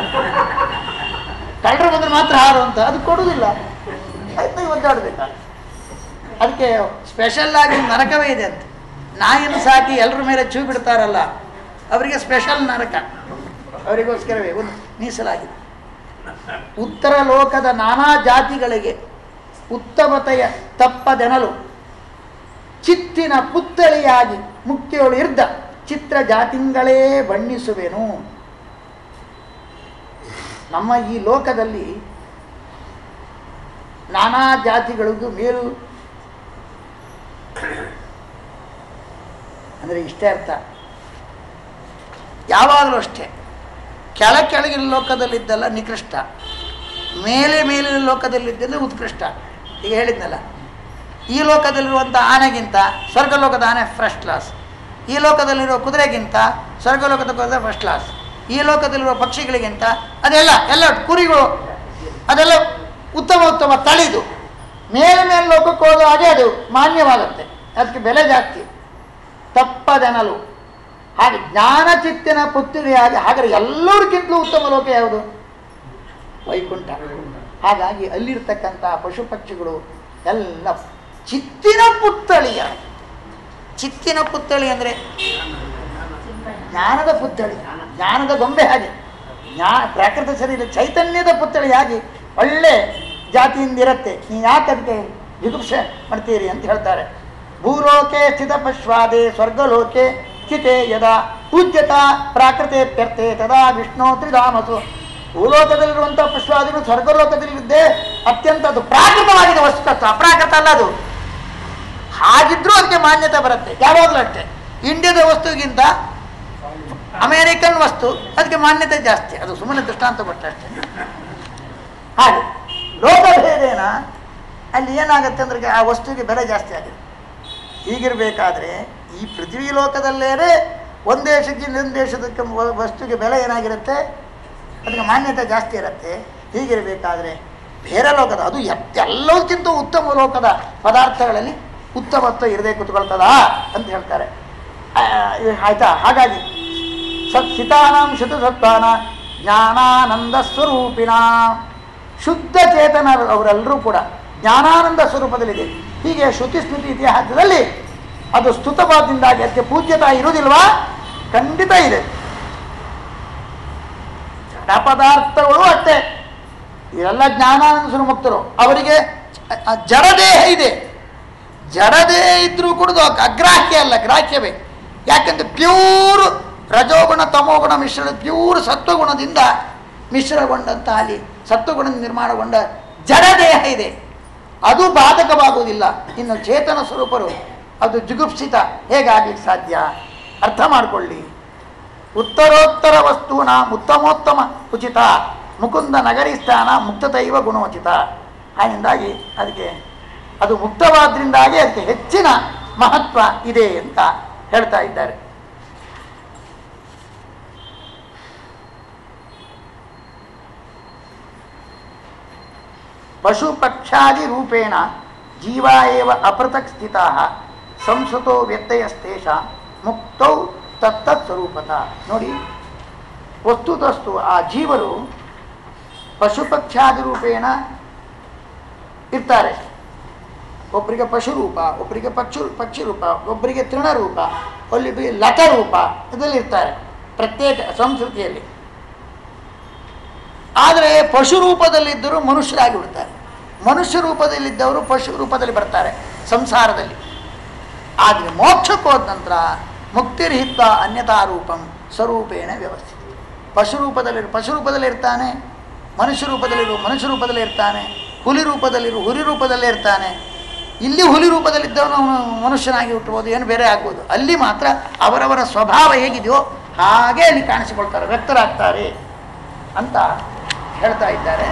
ಕಳ್ಳರು ಬಂದರೆ ಮಾತ್ರ ಹಾರು ಅಂತ ಅದು ಕೊಡುವುದಿಲ್ಲ ಅದನ್ನ ಒದ್ದಾಡಬೇಕು ಅದಕ್ಕೆ ಸ್ಪೆಷಲ್ ಆಗಿ ಒಂದು ನರಕವೇ ಇದೆ ಅಂತ ನಾಯಿಯನ್ನು ಸಾಕಿ ಎಲ್ಲರ ಮೇಲೆ ಚೂ ಬಿಡ್ತಾರಲ್ಲ ಅವರಿಗೆ ಸ್ಪೆಷಲ್ ನರಕ ಅವರಿಗೋಸ್ಕರವೇ ಒಂದು ಮೀಸಲಾಗಿದೆ ಉತ್ತರ ಲೋಕದ ನಾನಾ ಜಾತಿಗಳಿಗೆ ಉತ್ತಮತೆಯ ತಪ್ಪದೆನಲು ಚಿತ್ತಿನ ಪುತ್ತಳಿಯಾಗಿ ಮುಕ್ತಿಯೊಳು ಇರ್ದ ಚಿತ್ರ ಜಾತಿಂಗಳೇ ಬಣ್ಣಿಸುವೆನು ನಮ್ಮ ಈ ಲೋಕದಲ್ಲಿ ನಾನಾ ಜಾತಿಗಳಿಗೂ ಮೇಲು ಅಂದರೆ ಇಷ್ಟೇ ಅರ್ಥ ಯಾವಾಗಲೂ ಅಷ್ಟೇ ಕೆಳ ಕೆಳಗಿನ ಲೋಕದಲ್ಲಿದ್ದೆಲ್ಲ ನಿಕೃಷ್ಟ ಮೇಲೆ ಮೇಲಿನ ಲೋಕದಲ್ಲಿದ್ದೆಲ್ಲ ಉತ್ಕೃಷ್ಟ ಈಗ ಹೇಳಿದ್ನಲ್ಲ ಈ ಲೋಕದಲ್ಲಿರುವಂಥ ಆನೆಗಿಂತ ಸ್ವರ್ಗಲೋಕದ ಆನೆ ಫಸ್ಟ್ ಕ್ಲಾಸ್ ಈ ಲೋಕದಲ್ಲಿರುವ ಕುದುರೆಗಿಂತ ಸ್ವರ್ಗಲೋಕದ ಕುದುರೆ ಫಸ್ಟ್ ಕ್ಲಾಸ್ ಈ ಲೋಕದಲ್ಲಿರುವ ಪಕ್ಷಿಗಳಿಗಿಂತ ಅದೆಲ್ಲ ಎಲ್ಲ ಕುರಿಗಳು ಅದೆಲ್ಲ ಉತ್ತಮ ಉತ್ತಮ ತಳಿದು ಮೇಲೆ ಮೇಲೆ ಲೋಕಕ್ಕೆ ಹೋದ ಹಾಗೆ ಅದು ಮಾನ್ಯವಾಗುತ್ತೆ ಅದಕ್ಕೆ ಬೆಲೆ ಜಾಸ್ತಿ ತಪ್ಪದೆನಲು ಹಾಗೆ ಜ್ಞಾನಚಿತ್ತಿನ ಪುತ್ರಿಯಾಗಿ ಹಾಗಾದ್ರೆ ಎಲ್ಲರಿಗಿಂತಲೂ ಉತ್ತಮ ಲೋಕ ಯಾವುದು ವೈಕುಂಠ ಹಾಗಾಗಿ ಅಲ್ಲಿರ್ತಕ್ಕಂಥ ಪಶು ಪಕ್ಷಿಗಳು ಎಲ್ಲ ಚಿತ್ತಿನ ಪುತ್ತಳಿಯ ಚಿತ್ತಿನ ಪುತ್ತಳಿ ಅಂದರೆ ಜ್ಞಾನದ ಪುತ್ತಳಿ ಜ್ಞಾನದ ಗೊಂಬೆ ಹಾಗೆ ಜ್ಞಾ ಪ್ರಾಕೃತ ಶರೀರ ಚೈತನ್ಯದ ಪುತ್ತಳಿಯಾಗಿ ಒಳ್ಳೆ ಜಾತಿಯಿಂದ ಇರುತ್ತೆ ನೀವು ಯಾಕೆ ಅದಕ್ಕೆ ಜಿಗುಪ್ಸೆ ಮಾಡ್ತೀರಿ ಅಂತ ಹೇಳ್ತಾರೆ ಭೂಲೋಕೆ ಸ್ಥಿತ ಪಶ್ವಾದೆ ಸ್ವರ್ಗಲೋಕೆ ಸ್ಥಿತೆ ಯದಾ ಪೂಜ್ಯತ ಪ್ರಾಕೃತೆಪ್ಯರ್ಥೆ ತದಾ ವಿಷ್ಣು ತ್ರಿಧಾಮಸು ಭೂಲೋಕದಲ್ಲಿರುವಂಥ ಪಶ್ವಾದಿಗಳು ಸ್ವರ್ಗಲೋಕದಲ್ಲಿದ್ದೇ ಅತ್ಯಂತ ಅದು ಪ್ರಾಕೃತವಾಗಿದೆ ವಸ್ತುತತ್ವ ಅಪ್ರಾಕೃತ ಅಲ್ಲ ಅದು ಹಾಗಿದ್ರೂ ಅದಕ್ಕೆ ಮಾನ್ಯತೆ ಬರುತ್ತೆ ಯಾವಾಗಲೂ ಅಷ್ಟೇ ಇಂಡಿಯಾದ ವಸ್ತುವಿಗಿಂತ ಅಮೇರಿಕನ್ ವಸ್ತು ಅದಕ್ಕೆ ಮಾನ್ಯತೆ ಜಾಸ್ತಿ ಅದು ಸುಮ್ಮನೆ ದೃಷ್ಟಾಂತ ಕೊಟ್ಟೆ ಅಷ್ಟೇ ಹಾಗೆ ಲೋಕಭೇದೇನ ಅಲ್ಲಿ ಏನಾಗುತ್ತೆ ಅಂದ್ರೆ ಆ ವಸ್ತುವಿಗೆ ಬೆಲೆ ಜಾಸ್ತಿ ಆಗಿದೆ ಹೀಗಿರಬೇಕಾದ್ರೆ ಈ ಪೃಥ್ವಿ ಲೋಕದಲ್ಲೇನೆ ಒಂದು ದೇಶಕ್ಕೆ ಇನ್ನೊಂದು ದೇಶದಕ್ಕೆ ವ- ವಸ್ತುವಿಗೆ ಬೆಲೆ ಏನಾಗಿರುತ್ತೆ ಅದಕ್ಕೆ ಮಾನ್ಯತೆ ಜಾಸ್ತಿ ಇರುತ್ತೆ ಹೀಗಿರಬೇಕಾದ್ರೆ ಬೇರೆ ಲೋಕದ ಅದು ಎತ್- ಎಲ್ಲದಕ್ಕಿಂತ ಉತ್ತಮ ಲೋಕದ ಪದಾರ್ಥಗಳಲ್ಲಿ ಉತ್ತಮತ್ವ ಇರದೆ ಕೂತ್ಕೊಳ್ತದ ಅಂತ ಹೇಳ್ತಾರೆ ಆ, ಇದು ಆಯ್ತಾ ಹಾಗಾಗಿ ಸತ್ಸಿತಾನಾಂ ಶುದ್ಧಸತ್ವಾನ ಜ್ಞಾನಾನಂದ ಸ್ವರೂಪಿಣ ಶುದ್ಧ ಚೇತನ ಅವರೆಲ್ಲರೂ ಕೂಡ ಜ್ಞಾನಾನಂದ ಸ್ವರೂಪದಲ್ಲಿದೆ ಹೀಗೆ ಶ್ರುತಿ ಸ್ಮೃತಿ ಇತಿಹಾಸದಲ್ಲಿ ಅದು ಸ್ತುತವಾದಿಂದಾಗಿ ಅದಕ್ಕೆ ಪೂಜ್ಯತಾ ಇರುವುದಿಲ್ವಾ ಖಂಡಿತ ಇದೆ ಜಡ ಪದಾರ್ಥಗಳು ಅಷ್ಟೇ ಇವೆಲ್ಲ ಜ್ಞಾನಾನಂದ ಸ್ವರೂಪ ಮುಕ್ತರು ಅವರಿಗೆ ಅ- ಜಡದೇಹ ಇದೆ ಜಡದೇ ಇದ್ರೂ ಕೂಡ ಅದು ಅಗ್ರಾಹ್ಯ ಅಲ್ಲ ಗ್ರಾಹ್ಯವೇ ಯಾಕಂದ್ರೆ ಪ್ಯೂರ್ ರಜೋಗುಣ ತಮೋಗುಣ ಮಿಶ್ರಣ ಪ್ಯೂರ್ ಸತ್ವಗುಣದಿಂದ ಮಿಶ್ರಗೊಂಡಂತ ಅಲ್ಲಿ ಸತ್ವಗುಣದಿಂದ ನಿರ್ಮಾಣಗೊಂಡ ಜಡದೇಹ ಇದೆ ಅದು ಬಾಧಕವಾಗುವುದಿಲ್ಲ ಇನ್ನು ಚೇತನ ಸ್ವರೂಪರು ಅದು ಜುಗುಪ್ಸಿತ ಹೇಗಾಗ್ಲಿಕ್ಕೆ ಸಾಧ್ಯ ಅರ್ಥ ಮಾಡಿಕೊಳ್ಳಿ ಉತ್ತರೋತ್ತರ ವಸ್ತೂನ ಉತ್ತಮೋತ್ತಮ ಉಚಿತ ಮುಕುಂದ ನಗರಿ ಸ್ಥಾನ ಮುಕ್ತತೈವ ಗುಣೋಚಿತ ಹಾಗಿಂದಾಗಿ ಅದಕ್ಕೆ ಅದು ಮುಕ್ತವಾದ್ರಿಂದಾಗಿ ಅದಕ್ಕೆ ಹೆಚ್ಚಿನ ಮಹತ್ವ ಇದೆ ಅಂತ ಹೇಳ್ತಾ ಇದ್ದಾರೆ ಪಶು ಪಕ್ಷಾದಿ ರೂಪೇಣ ಜೀವ ಏವ ಅಪೃಥಕ್ ಸ್ಥಿತಾ ಸಂಸ್ಕೃತೋ ವ್ಯತ್ಯಯಸ್ತೇಷ ಮುಕ್ತೌ ತತ್ತತ್ ಸ್ವರೂಪತ ನೋಡಿ ವಸ್ತುತಸ್ತು ಆ ಜೀವರು ಪಶು ಪಕ್ಷಾದಿ ರೂಪೇಣ ಇರ್ತಾರೆ ಒಬ್ಬರಿಗೆ ಪಶು ರೂಪ ಒಬ್ಬರಿಗೆ ಪಕ್ಷು ಪಕ್ಷಿ ರೂಪ ಒಬ್ಬರಿಗೆ ತೃಣರೂಪ ಒಬ್ಬರಿಗೆ ಲಟ ರೂಪ ಇದರಲ್ಲಿ ಇರ್ತಾರೆ ಪ್ರತ್ಯೇಕ ಸಂಸ್ಕೃತಿಯಲ್ಲಿ ಆದರೆ ಪಶು ರೂಪದಲ್ಲಿದ್ದರೂ ಮನುಷ್ಯರಾಗಿ ಬಿಡ್ತಾರೆ ಮನುಷ್ಯ ರೂಪದಲ್ಲಿದ್ದವರು ಪಶು ರೂಪದಲ್ಲಿ ಬರ್ತಾರೆ ಸಂಸಾರದಲ್ಲಿ ಆದರೆ ಮೋಕ್ಷಕ್ಕೆ ಹೋದ ನಂತರ ಮುಕ್ತಿರಹಿತ ಅನ್ಯತಾ ರೂಪಂ ಸ್ವರೂಪೇಣ ವ್ಯವಸ್ಥಿತ ಪಶು ರೂಪದಲ್ಲಿ ಪಶು ರೂಪದಲ್ಲಿ ಇರ್ತಾನೆ ಮನುಷ್ಯ ರೂಪದಲ್ಲಿರುವ ಮನುಷ್ಯ ರೂಪದಲ್ಲಿ ಇರ್ತಾನೆ ಹುಲಿ ರೂಪದಲ್ಲಿರುವ ಹುಲಿ ರೂಪದಲ್ಲೇ ಇರ್ತಾನೆ ಇಲ್ಲಿ ಹುಲಿ ರೂಪದಲ್ಲಿದ್ದವನು ಅವನು ಮನುಷ್ಯನಾಗಿ ಹುಟ್ಟಬಹುದು ಏನು ಬೇರೆ ಆಗ್ಬೋದು ಅಲ್ಲಿ ಮಾತ್ರ ಅವರವರ ಸ್ವಭಾವ ಹೇಗಿದೆಯೋ ಹಾಗೆ ಅಲ್ಲಿ ಕಾಣಿಸಿಕೊಳ್ತಾರೆ ವ್ಯಕ್ತರಾಗ್ತಾರೆ ಅಂತ ಹೇಳ್ತಾ ಇದ್ದಾರೆ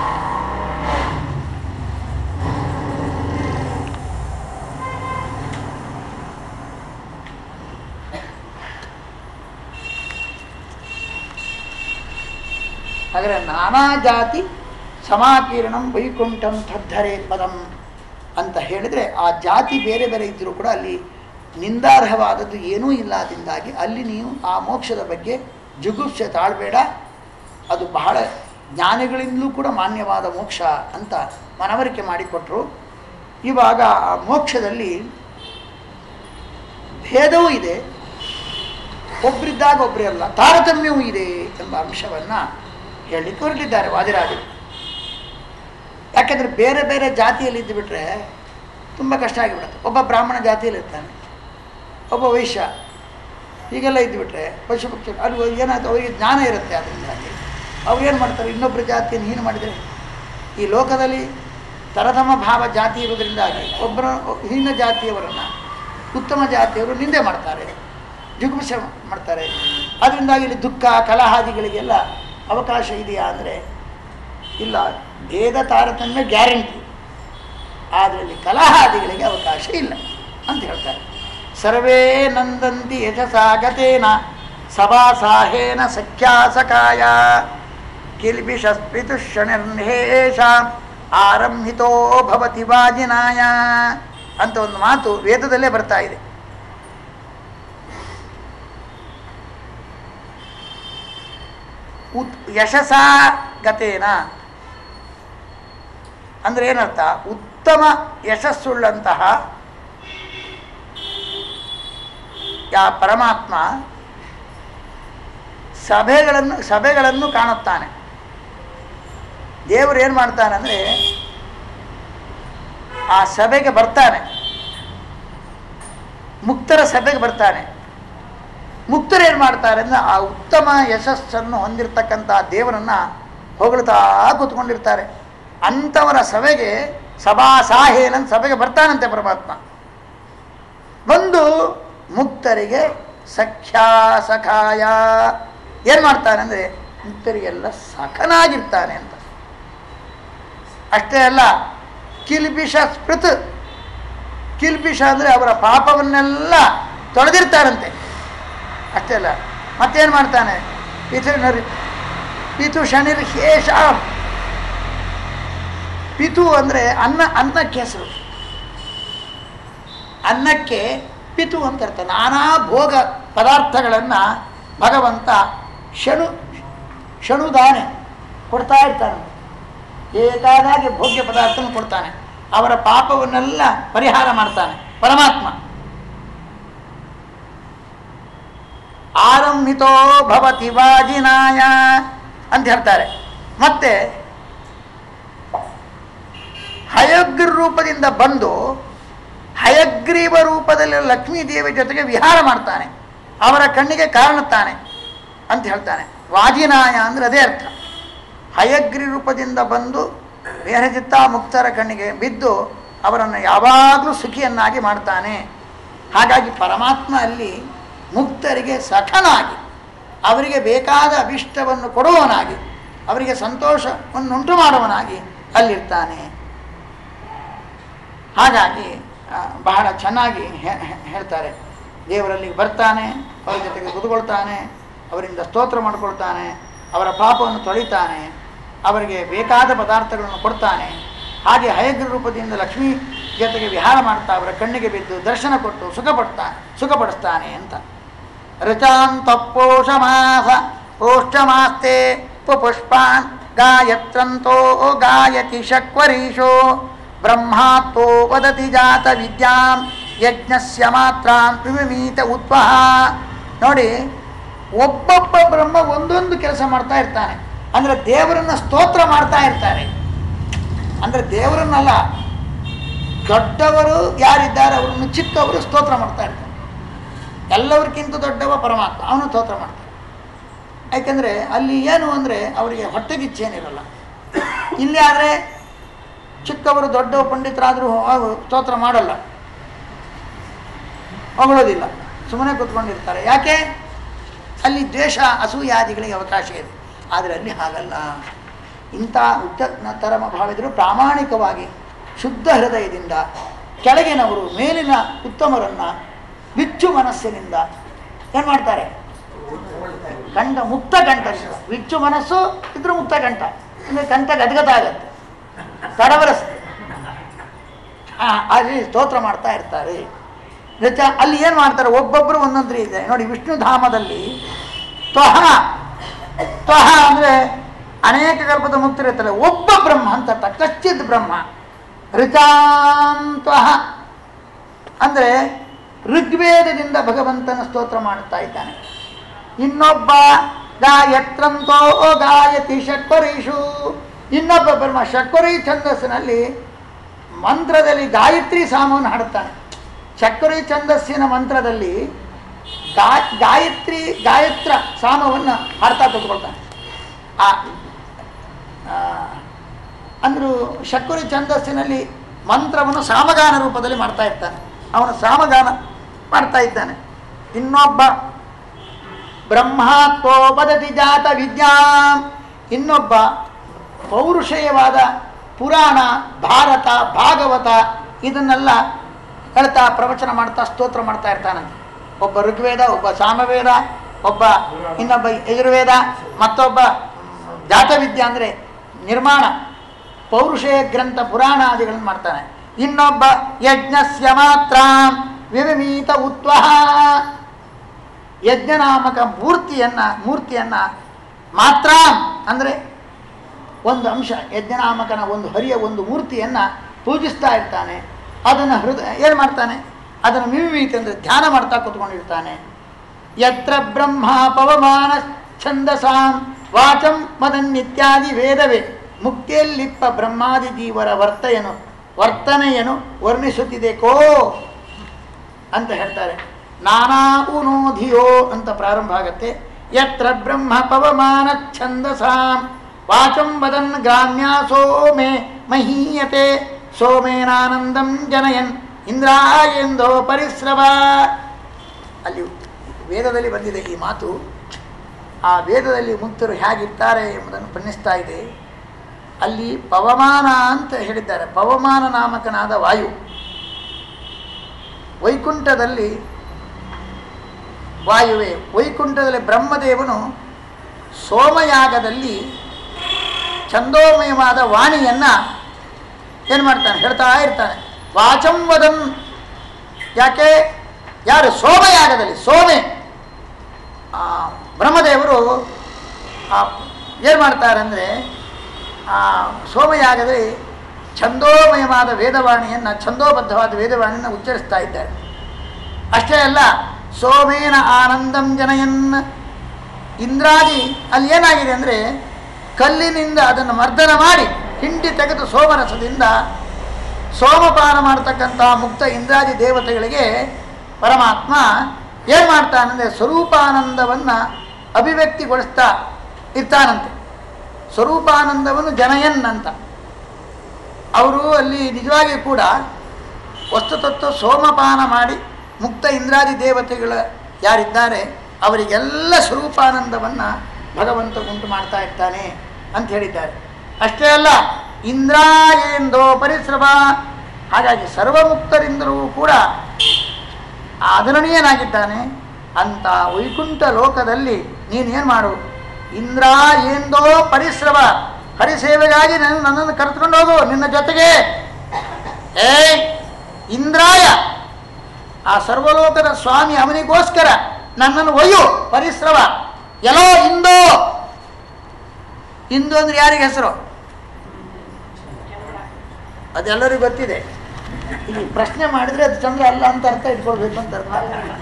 ಹಾಗಾದರೆ ನಾನಾ ಜಾತಿ ಸಮಾಕೀರ್ಣಂ ವೈಕುಂಠಂ ತದ್ಧರೆ ಪದಂ ಅಂತ ಹೇಳಿದರೆ ಆ ಜಾತಿ ಬೇರೆ ಬೇರೆ ಇದ್ದರೂ ಕೂಡ ಅಲ್ಲಿ ನಿಂದಾರ್ಹವಾದದ್ದು ಏನೂ ಇಲ್ಲದಿಂದಾಗಿ ಅಲ್ಲಿ ನೀವು ಆ ಮೋಕ್ಷದ ಬಗ್ಗೆ ಜುಗುಪ್ಸೆ ತಾಳಬೇಡ ಅದು ಬಹಳ ಜ್ಞಾನಿಗಳಿಂದಲೂ ಕೂಡ ಮಾನ್ಯವಾದ ಮೋಕ್ಷ ಅಂತ ಮನವರಿಕೆ ಮಾಡಿಕೊಟ್ರು ಇವಾಗ ಆ ಮೋಕ್ಷದಲ್ಲಿ ಭೇದವೂ ಇದೆ ಒಬ್ಬರಿದ್ದಾಗ ಒಬ್ಬರಲ್ಲ ತಾರತಮ್ಯವೂ ಇದೆ ಎಂಬ ಅಂಶವನ್ನು ಹೇಳಲಿಕ್ಕೆ ಹೊರಟಿದ್ದಾರೆ ವಾದಿರಾಜರು ಯಾಕಂದರೆ ಬೇರೆ ಬೇರೆ ಜಾತಿಯಲ್ಲಿ ಇದ್ದುಬಿಟ್ರೆ ತುಂಬ ಕಷ್ಟ ಆಗಿಬಿಡುತ್ತೆ ಒಬ್ಬ ಬ್ರಾಹ್ಮಣ ಜಾತಿಯಲ್ಲಿ ಇರ್ತಾನೆ ಒಬ್ಬ ವೈಶ್ಯ ಹೀಗೆಲ್ಲ ಇದ್ದುಬಿಟ್ರೆ ಪಶು ಪಕ್ಷಿ ಅಲ್ಲಿ ಏನಾಯ್ತು ಅವರಿಗೆ ಜ್ಞಾನ ಇರುತ್ತೆ ಅದರಿಂದಾಗಿ ಅವ್ರು ಏನು ಮಾಡ್ತಾರೆ ಇನ್ನೊಬ್ಬರ ಜಾತಿಯನ್ನು ಹೀನು ಮಾಡಿದರೆ ಈ ಲೋಕದಲ್ಲಿ ತರತಮ ಭಾವ ಜಾತಿ ಇರೋದ್ರಿಂದಾಗಿ ಒಬ್ಬರ ಹೀನ ಜಾತಿಯವರನ್ನು ಉತ್ತಮ ಜಾತಿಯವರು ನಿಂದೆ ಮಾಡ್ತಾರೆ ಜುಗುಪ್ಸೆ ಮಾಡ್ತಾರೆ ಅದರಿಂದಾಗಿ ಇಲ್ಲಿ ದುಃಖ ಕಲಹಾದಿಗಳಿಗೆಲ್ಲ ಅವಕಾಶ ಇದೆಯಾ ಅಂದರೆ ಇಲ್ಲ ಭೇದ ತಾರತಮ್ಯ ಗ್ಯಾರಂಟಿ ಅದರಲ್ಲಿ ಕಲಹಾದಿಗಳಿಗೆ ಅವಕಾಶ ಇಲ್ಲ ಅಂತ ಹೇಳ್ತಾರೆ ಸರ್ವೇ ನಂದಂತಿ ಯಶಸಾಗತೇನ ಸಭಾಸಾಹೇನ ಸಖ್ಯಾಸಕಾಯ ಕಿಲ್ಬಿಷಸ್ಪಿತುಷಣಿರ್ಹೇಷ ಆರಂಹಿತೋ ಭವತಿ ವಾಜಿನಾಯ ಅಂತ ಒಂದು ಮಾತು ವೇದದಲ್ಲೇ ಬರ್ತಾ ಇದೆ ಉತ್ ಯಶಸಾಗತೇನ ಅಂದರೆ ಏನರ್ಥ ಉತ್ತಮ ಯಶಸ್ಸುಳ್ಳಂತಹ ಯಾ ಪರಮಾತ್ಮ ಸಭೆಗಳನ್ನು ಸಭೆಗಳನ್ನು ಕಾಣುತ್ತಾನೆ ದೇವರು ಏನು ಮಾಡ್ತಾನೆ ಅಂದರೆ ಆ ಸಭೆಗೆ ಬರ್ತಾನೆ ಮುಕ್ತರ ಸಭೆಗೆ ಬರ್ತಾನೆ ಮುಕ್ತರು ಏನು ಮಾಡ್ತಾರೆ ಅಂದರೆ ಆ ಉತ್ತಮ ಯಶಸ್ಸನ್ನು ಹೊಂದಿರತಕ್ಕಂಥ ದೇವರನ್ನು ಹೊಗಳ್ತಾ ಕೂತ್ಕೊಂಡಿರ್ತಾರೆ ಅಂಥವರ ಸಭೆಗೆ ಸಭಾ ಸಾಹೇನನ್ ಸಭೆಗೆ ಬರ್ತಾನಂತೆ ಪರಮಾತ್ಮ ಬಂದು ಮುಕ್ತರಿಗೆ ಸಖ್ಯಾ ಸಖಾಯ ಏನು ಮಾಡ್ತಾನೆ ಅಂದರೆ ಮುಕ್ತರಿಗೆಲ್ಲ ಸಖನಾಗಿರ್ತಾನೆ ಅಂತ ಅಷ್ಟೇ ಅಲ್ಲ ಕಿಲ್ಬಿಷ ಸ್ಮೃತ್ ಕಿಲ್ಬಿಷ ಅಂದರೆ ಅವರ ಪಾಪವನ್ನೆಲ್ಲ ತೊಳೆದಿರ್ತಾರಂತೆ ಅಷ್ಟೇ ಅಲ್ಲ ಮತ್ತೇನು ಮಾಡ್ತಾನೆ ಪಿತು ನರಿ ಪಿತು ಶನಿರ್ ಹೇಷ ಪಿತು ಅಂದರೆ ಅನ್ನ ಅನ್ನಕ್ಕೆ ಹೆಸರು ಅನ್ನಕ್ಕೆ ಪಿತು ಅಂತ ಇರ್ತಾರೆ ನಾನಾ ಭೋಗ ಪದಾರ್ಥಗಳನ್ನು ಭಗವಂತ ಶಣು ಶಣುದಾನೆ ಕೊಡ್ತಾ ಇರ್ತಾನೆ ಬೇಕಾದಾಗೆ ಭೋಗ್ಯ ಪದಾರ್ಥನ ಕೊಡ್ತಾನೆ ಅವರ ಪಾಪವನ್ನೆಲ್ಲ ಪರಿಹಾರ ಮಾಡ್ತಾನೆ ಪರಮಾತ್ಮ ಆರಂಭಿತೋ ಭವತಿ ವಾಜಿನಾಯ ಅಂತ ಹೇಳ್ತಾರೆ ಮತ್ತೆ ಹಯಗ್ರ ರೂಪದಿಂದ ಬಂದು ಹಯಗ್ರೀವ ರೂಪದಲ್ಲಿ ಲಕ್ಷ್ಮೀ ದೇವಿ ಜೊತೆಗೆ ವಿಹಾರ ಮಾಡ್ತಾನೆ ಅವರ ಕಣ್ಣಿಗೆ ಕಾರಣುತ್ತಾನೆ ಅಂತ ಹೇಳ್ತಾನೆ ವಾಜಿನಾಯ ಅಂದರೆ ಅದೇ ಅರ್ಥ ಹಯಗ್ರಿ ರೂಪದಿಂದ ಬಂದು ಬೇಹಚಿತ್ತ ಮುಕ್ತರ ಕಣ್ಣಿಗೆ ಬಿದ್ದು ಅವರನ್ನು ಯಾವಾಗಲೂ ಸುಖಿಯನ್ನಾಗಿ ಮಾಡ್ತಾನೆ ಹಾಗಾಗಿ ಪರಮಾತ್ಮ ಅಲ್ಲಿ ಮುಕ್ತರಿಗೆ ಸಖನಾಗಿ ಅವರಿಗೆ ಬೇಕಾದ ಅಭಿಷ್ಟವನ್ನು ಕೊಡುವವನಾಗಿ ಅವರಿಗೆ ಸಂತೋಷವನ್ನುಂಟು ಮಾಡುವನಾಗಿ ಅಲ್ಲಿರ್ತಾನೆ ಹಾಗಾಗಿ ಆ, ಬಹಳ ಚೆನ್ನಾಗಿ ಹೇ- ಹೇ- ಹೇಳ್ತಾರೆ ದೇವರಲ್ಲಿ ಬರ್ತಾನೆ ಅವರ ಜೊತೆಗೆ ಕುದುಕೊಳ್ತಾನೆ ಅವರಿಂದ ಸ್ತೋತ್ರ ಮಾಡಿಕೊಳ್ತಾನೆ ಅವರ ಪಾಪವನ್ನು ತೊಳಿತಾನೆ ಅವರಿಗೆ ಬೇಕಾದ ಪದಾರ್ಥಗಳನ್ನು ಕೊಡ್ತಾನೆ ಹಾಗೆ ಹಯಗ್ರ ರೂಪದಿಂದ ಲಕ್ಷ್ಮೀ ಜೊತೆಗೆ ವಿಹಾರ ಮಾಡ್ತಾ ಅವರ ಕಣ್ಣಿಗೆ ಬಿದ್ದು ದರ್ಶನ ಕೊಟ್ಟು ಸುಖಪಡ್ತಾನೆ ಸುಖಪಡಿಸ್ತಾನೆ ಅಂತ ಋಚಾಂತಪೋಷಮಾಸ ಪೋಷ್ಟಮಾಸ್ತೆ ಪುಷ್ಪಾನ್ ಗಾಯತ್ರಂತೋ ಗಾಯತಿ ಶಕ್ವರೀಶೋ ಬ್ರಹ್ಮಾತ್ತೋ ವದತಿ ಜಾತ ವಿದ್ಯಾಂ ಯಜ್ಞಸ್ಯ ಮಾತ್ರಾಂ ವಿಮೀತ ಉತ್ವಹ ನೋಡಿ ಒಬ್ಬೊಬ್ಬ ಬ್ರಹ್ಮ ಒಂದೊಂದು ಕೆಲಸ ಮಾಡ್ತಾ ಇರ್ತಾನೆ ಅಂದರೆ ದೇವರನ್ನ ಸ್ತೋತ್ರ ಮಾಡ್ತಾ ಇರ್ತಾರೆ ಅಂದರೆ ದೇವರನ್ನಲ್ಲ ದೊಡ್ಡವರು ಯಾರಿದ್ದಾರೆ ಅವರನ್ನು ಚಿಕ್ಕವರು ಸ್ತೋತ್ರ ಮಾಡ್ತಾ ಇರ್ತಾರೆ ಎಲ್ಲರಿಗಿಂತ ದೊಡ್ಡವ ಪರಮಾತ್ಮ ಅವನು ಸ್ತೋತ್ರ ಮಾಡ್ತಾನೆ ಯಾಕೆಂದರೆ ಅಲ್ಲಿ ಏನು ಅಂದರೆ ಅವರಿಗೆ ಹೊಟ್ಟೆಗಿಚ್ಚೇನಿರಲ್ಲ ಇಲ್ಲಿ ಆದರೆ ಚಿಕ್ಕವರು ದೊಡ್ಡ ಪಂಡಿತರಾದರೂ ಅವರು ಸ್ತೋತ್ರ ಮಾಡಲ್ಲ ಹೊಗಳೋದಿಲ್ಲ ಸುಮ್ಮನೆ ಕೂತ್ಕೊಂಡಿರ್ತಾರೆ ಯಾಕೆ ಅಲ್ಲಿ ದ್ವೇಷ ಅಸೂಯಾದಿಗಳಿಗೆ ಅವಕಾಶ ಇದೆ ಆದರೆ ಅಲ್ಲಿ ಹಾಗಲ್ಲ ಇಂಥ ಉತ್ತಮ ಭಾವಿದರು ಪ್ರಾಮಾಣಿಕವಾಗಿ ಶುದ್ಧ ಹೃದಯದಿಂದ ಕೆಳಗಿನವರು ಮೇಲಿನ ಉತ್ತಮರನ್ನು ಬಿಚ್ಚು ಮನಸ್ಸಿನಿಂದ ಏನು ಮಾಡ್ತಾರೆ ಕಂಠ ಮುಕ್ತ ಕಂಠದಿಂದ ಬಿಚ್ಚು ಮನಸ್ಸು ಇದ್ರೂ ಮುಕ್ತ ಕಂಠ ಅಂದರೆ ಕಂಠ ಗದಗದ ಆಗತ್ತೆ ತಡವರಿಸ್ತದೆ ಆ, ಅಲ್ಲಿ ಸ್ತೋತ್ರ ಮಾಡ್ತಾ ಇರ್ತಾರೆ ನಿಜ ಅಲ್ಲಿ ಏನು ಮಾಡ್ತಾರೆ ಒಬ್ಬೊಬ್ಬರು ಒಂದೊಂದು ಇದೆ ನೋಡಿ ವಿಷ್ಣು ಧಾಮದಲ್ಲಿ ತ್ವಹ ತ್ವಹ ಅಂದರೆ ಅನೇಕ ಕಲ್ಪದ ಮುಕ್ತರಿರ್ತಾರೆ ಒಬ್ಬ ಬ್ರಹ್ಮ ಅಂತ ಅರ್ಥ ಕಶ್ಚಿತ್ ಬ್ರಹ್ಮ ಋಚಾಂತ್ವಹ ಅಂದರೆ ಋಗ್ವೇದದಿಂದ ಭಗವಂತನ ಸ್ತೋತ್ರ ಮಾಡುತ್ತಾ ಇದ್ದಾನೆ ಇನ್ನೊಬ್ಬ ಗಾಯತ್ರಂತೋ ಗಾಯತಿ ಷಟ್ಪರೀಷು ಇನ್ನೊಬ್ಬ ಬ್ರಹ್ಮ ಷಟ್ಪರಿ ಛಂದಸ್ಸಿನಲ್ಲಿ ಮಂತ್ರದಲ್ಲಿ ಗಾಯತ್ರಿ ಸಾಮವನ್ನು ಹಾಡುತ್ತಾನೆ ಚಕ್ಕರಿ ಛಂದಸ್ಸಿನ ಮಂತ್ರದಲ್ಲಿ ಗಾ ಗಾಯತ್ರಿ ಗಾಯತ್ರ ಸಾಮವನ್ನು ಹಾಡ್ತಾ ಕೂತ್ಕೊಳ್ತಾನೆ ಆ ಆ, ಅಂದ್ರು ಶಕ್ಕುರಿ ಛಂದಸ್ಸಿನಲ್ಲಿ ಮಂತ್ರವನ್ನು ಸಾಮಗಾನ ರೂಪದಲ್ಲಿ ಮಾಡ್ತಾ ಇರ್ತಾನೆ ಅವನು ಸಾಮಗಾನ ಮಾಡ್ತಾ ಇದ್ದಾನೆ ಇನ್ನೊಬ್ಬ ಬ್ರಹ್ಮಾತ್ಮೋ ವದತಿ ಜಾತ ವಿದ್ಯಾಂ ಇನ್ನೊಬ್ಬ ಪೌರುಷೇಯವಾದ ಪುರಾಣ ಭಾರತ ಭಾಗವತ ಇದನ್ನೆಲ್ಲ ಹೇಳ್ತಾ ಪ್ರವಚನ ಮಾಡ್ತಾ ಸ್ತೋತ್ರ ಮಾಡ್ತಾ ಇರ್ತಾನಂತೆ ಒಬ್ಬ ಋಗ್ವೇದ ಒಬ್ಬ ಸಾಮವೇದ ಒಬ್ಬ ಇನ್ನೊಬ್ಬ ಯಜುರ್ವೇದ ಮತ್ತೊಬ್ಬ ಜಾತವಿದ್ಯೆ ಅಂದರೆ ನಿರ್ಮಾಣ ಪೌರುಷೇಯ ಗ್ರಂಥ ಪುರಾಣಾದಿಗಳನ್ನು ಮಾಡ್ತಾನೆ ಇನ್ನೊಬ್ಬ ಯಜ್ಞಸ್ಯ ಮಾತ್ರ ವಿವಿಮೀತ ಉತ್ವಹ ಯಜ್ಞನಾಮಕ ಮೂರ್ತಿಯನ್ನ ಮೂರ್ತಿಯನ್ನ ಮಾತ್ರ ಅಂದರೆ ಒಂದು ಅಂಶ ಯಜ್ಞನಾಮಕನ ಒಂದು ಹರಿಯ ಒಂದು ಮೂರ್ತಿಯನ್ನ ಪೂಜಿಸ್ತಾ ಇರ್ತಾನೆ ಅದನ್ನು ಹೃದಯ ಏನು ಮಾಡ್ತಾನೆ ಅದನ್ನು ವಿವಿಮೀತ ಅಂದರೆ ಧ್ಯಾನ ಮಾಡ್ತಾ ಕೂತ್ಕೊಂಡಿರ್ತಾನೆ ಯತ್ರ ಬ್ರಹ್ಮ ಪವಮಾನ ಛಂದಸಾಂ ವಾಚಂ ಮದನ್ನಿತ್ಯಾದಿ ವೇದವೇ ಮುಕ್ತಿಯಲ್ಲಿಪ್ಪ ಬ್ರಹ್ಮಾದಿ ಜೀವರ ವರ್ತಯನು ವರ್ತನೆಯನ್ನು ವರ್ಣಿಸುತ್ತಿದೆಕೋ ಅಂತ ಹೇಳ್ತಾರೆ ನಾನಾ ಉನೋಧಿಯೋ ಅಂತ ಪ್ರಾರಂಭ ಆಗತ್ತೆ ಯತ್ರ ಬ್ರಹ್ಮ ಪವಮಾನ ಛಂದಸಾಂ ವಾಚಂ ವದನ್ ಗ್ರಾಮ್ಯ ಸೋಮೆ ಮಹೀಯತೆ ಸೋಮೇನಾನಂದಂ ಜನಯನ್ ಇಂದ್ರಾಯೆಂದೋ ಪರಿಶ್ರವ ಅಲ್ಲಿ ವೇದದಲ್ಲಿ ಬಂದಿದೆ ಈ ಮಾತು ಆ ವೇದದಲ್ಲಿ ಮುಕ್ತರು ಹೇಗಿರ್ತಾರೆ ಎಂಬುದನ್ನು ಬಣ್ಣಿಸ್ತಾ ಇದೆ ಅಲ್ಲಿ ಪವಮಾನ ಅಂತ ಹೇಳಿದ್ದಾರೆ ಪವಮಾನ ನಾಮಕನಾದ ವಾಯು ವೈಕುಂಠದಲ್ಲಿ ವಾಯುವೆ ವೈಕುಂಠದಲ್ಲಿ ಬ್ರಹ್ಮದೇವನು ಸೋಮಯಾಗದಲ್ಲಿ ಛಂದೋಮಯವಾದ ವಾಣಿಯನ್ನು ಏನು ಮಾಡ್ತಾನೆ ಹೇಳ್ತಾ ಇರ್ತಾನೆ ವಾಚಂ ವದನ್ ಯಾಕೆ ಯಾರು ಸೋಮಯಾಗದಲ್ಲಿ ಸೋಮೆ ಆ, ಬ್ರಹ್ಮದೇವರು ಏನು ಮಾಡ್ತಾರೆ ಅಂದರೆ ಆ ಸೋಮಯಾಗದಲ್ಲಿ ಛಂದೋಮಯವಾದ ವೇದವಾಣಿಯನ್ನು ಛಂದೋಬದ್ಧವಾದ ವೇದವಾಣಿಯನ್ನು ಉಚ್ಚರಿಸ್ತಾ ಇದ್ದಾರೆ ಅಷ್ಟೇ ಅಲ್ಲ ಸೋಮೇನ ಆನಂದಂ ಜನಯನ್ ಇಂದ್ರಾದಿ ಅಲ್ಲಿ ಏನಾಗಿದೆ ಅಂದರೆ ಕಲ್ಲಿನಿಂದ ಅದನ್ನು ಮರ್ದನ ಮಾಡಿ ಹಿಂಡಿ ತೆಗೆದು ಸೋಮರಸದಿಂದ ಸೋಮಪಾನ ಮಾಡತಕ್ಕಂಥ ಮುಕ್ತ ಇಂದ್ರಾದಿ ದೇವತೆಗಳಿಗೆ ಪರಮಾತ್ಮ ಏನು ಮಾಡ್ತಾನಂದರೆ ಸ್ವರೂಪಾನಂದವನ್ನು ಅಭಿವ್ಯಕ್ತಿಗೊಳಿಸ್ತಾ ಇರ್ತಾನಂತೆ ಸ್ವರೂಪಾನಂದವನ್ನು ಜನಯನ್ ಅಂತ ಅವರು ಅಲ್ಲಿ ನಿಜವಾಗಿ ಕೂಡ ವಸ್ತುತತ್ವ ಸೋಮಪಾನ ಮಾಡಿ ಮುಕ್ತ ಇಂದ್ರಾದಿ ದೇವತೆಗಳ ಯಾರಿದ್ದಾರೆ ಅವರಿಗೆಲ್ಲ ಸ್ವರೂಪಾನಂದವನ್ನು ಭಗವಂತ ಉಂಟು ಮಾಡ್ತಾ ಇರ್ತಾನೆ ಅಂತ ಹೇಳಿದ್ದಾರೆ ಅಷ್ಟೇ ಅಲ್ಲ ಇಂದ್ರಾಯೇಂದೋ ಪರಿಶ್ರಮ ಹಾಗಾಗಿ ಸರ್ವಮುಕ್ತರಿಂದಲೂ ಕೂಡ ಆದರಣೀಯನಾಗಿದ್ದಾನೆ ಅಂತ ವೈಕುಂಠ ಲೋಕದಲ್ಲಿ ನೀನೇನು ಮಾಡು ಇಂದ್ರ ಏಂದೋ ಪರಿಶ್ರಮ ಹರಿಸೇವೆಗಾಗಿ ನನ್ನ ನನ್ನನ್ನು ಕರೆದುಕೊಂಡು ಹೋಗು ನಿನ್ನ ಜೊತೆಗೆ ಏಯ್ ಇಂದ್ರಾಯ ಆ ಸರ್ವಲೋಕದ ಸ್ವಾಮಿ ಅವನಿಗೋಸ್ಕರ ನನ್ನನ್ನು ಒಯ್ಯು ಪರಿಶ್ರಮ ಎಲ್ಲೋ ಇಂದೋ ಇಂದು ಅಂದ್ರೆ ಯಾರಿಗೆ ಹೆಸರು ಅದೆಲ್ಲರಿಗೂ ಗೊತ್ತಿದೆ ಇಲ್ಲಿ ಪ್ರಶ್ನೆ ಮಾಡಿದ್ರೆ ಅದು ಚಂದ್ರ ಅಲ್ಲ ಅಂತ ಅರ್ಥ ಇಟ್ಕೊಳ್ಬೇಕು ಅಂತ ಅರ್ಥ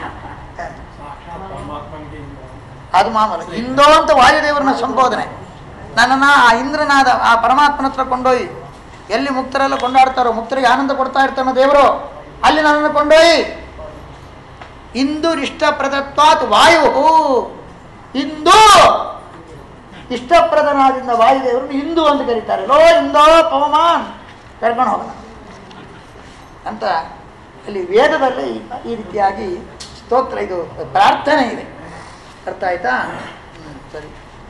ಅದು ಮಾಮೂಲು ಇಂದೋ ಅಂತ ವಾಯುದೇವರನ್ನ ಸಂಬೋಧನೆ ನನ್ನನ್ನು ಆ ಇಂದ್ರನಾದ ಆ ಪರಮಾತ್ಮನ ಹತ್ರ ಕೊಂಡೊಯ್ಯಿ ಎಲ್ಲಿ ಮುಕ್ತರೆಲ್ಲ ಕೊಂಡಾಡ್ತಾರೋ ಮುಕ್ತರಿಗೆ ಆನಂದ ಕೊಡ್ತಾ ಇರ್ತಾನೋ ದೇವರು ಅಲ್ಲಿ ನನ್ನನ್ನು ಕೊಂಡೊಯ್ಯಿ ಇಂದು ಇಷ್ಟಪ್ರದತ್ವಾತ್ ವಾಯು ಇಂದು ಇಷ್ಟಪ್ರದನಾದಿಂದ ವಾಯುದೇವರನ್ನು ಇಂದು ಅಂತ ಕರೀತಾರೆ ಲೋ ಇಂದೋ ಪವಮಾನ್ ಕರ್ಕೊಂಡು ಹೋಗೋಣ ಅಂತ ಅಲ್ಲಿ ವೇದದಲ್ಲಿ ಈ ರೀತಿಯಾಗಿ ಸ್ತೋತ್ರ ಇದು ಪ್ರಾರ್ಥನೆ ಇದೆ ಅರ್ಥ ಆಯ್ತಾ ಹ್ಮ್, ಸರಿ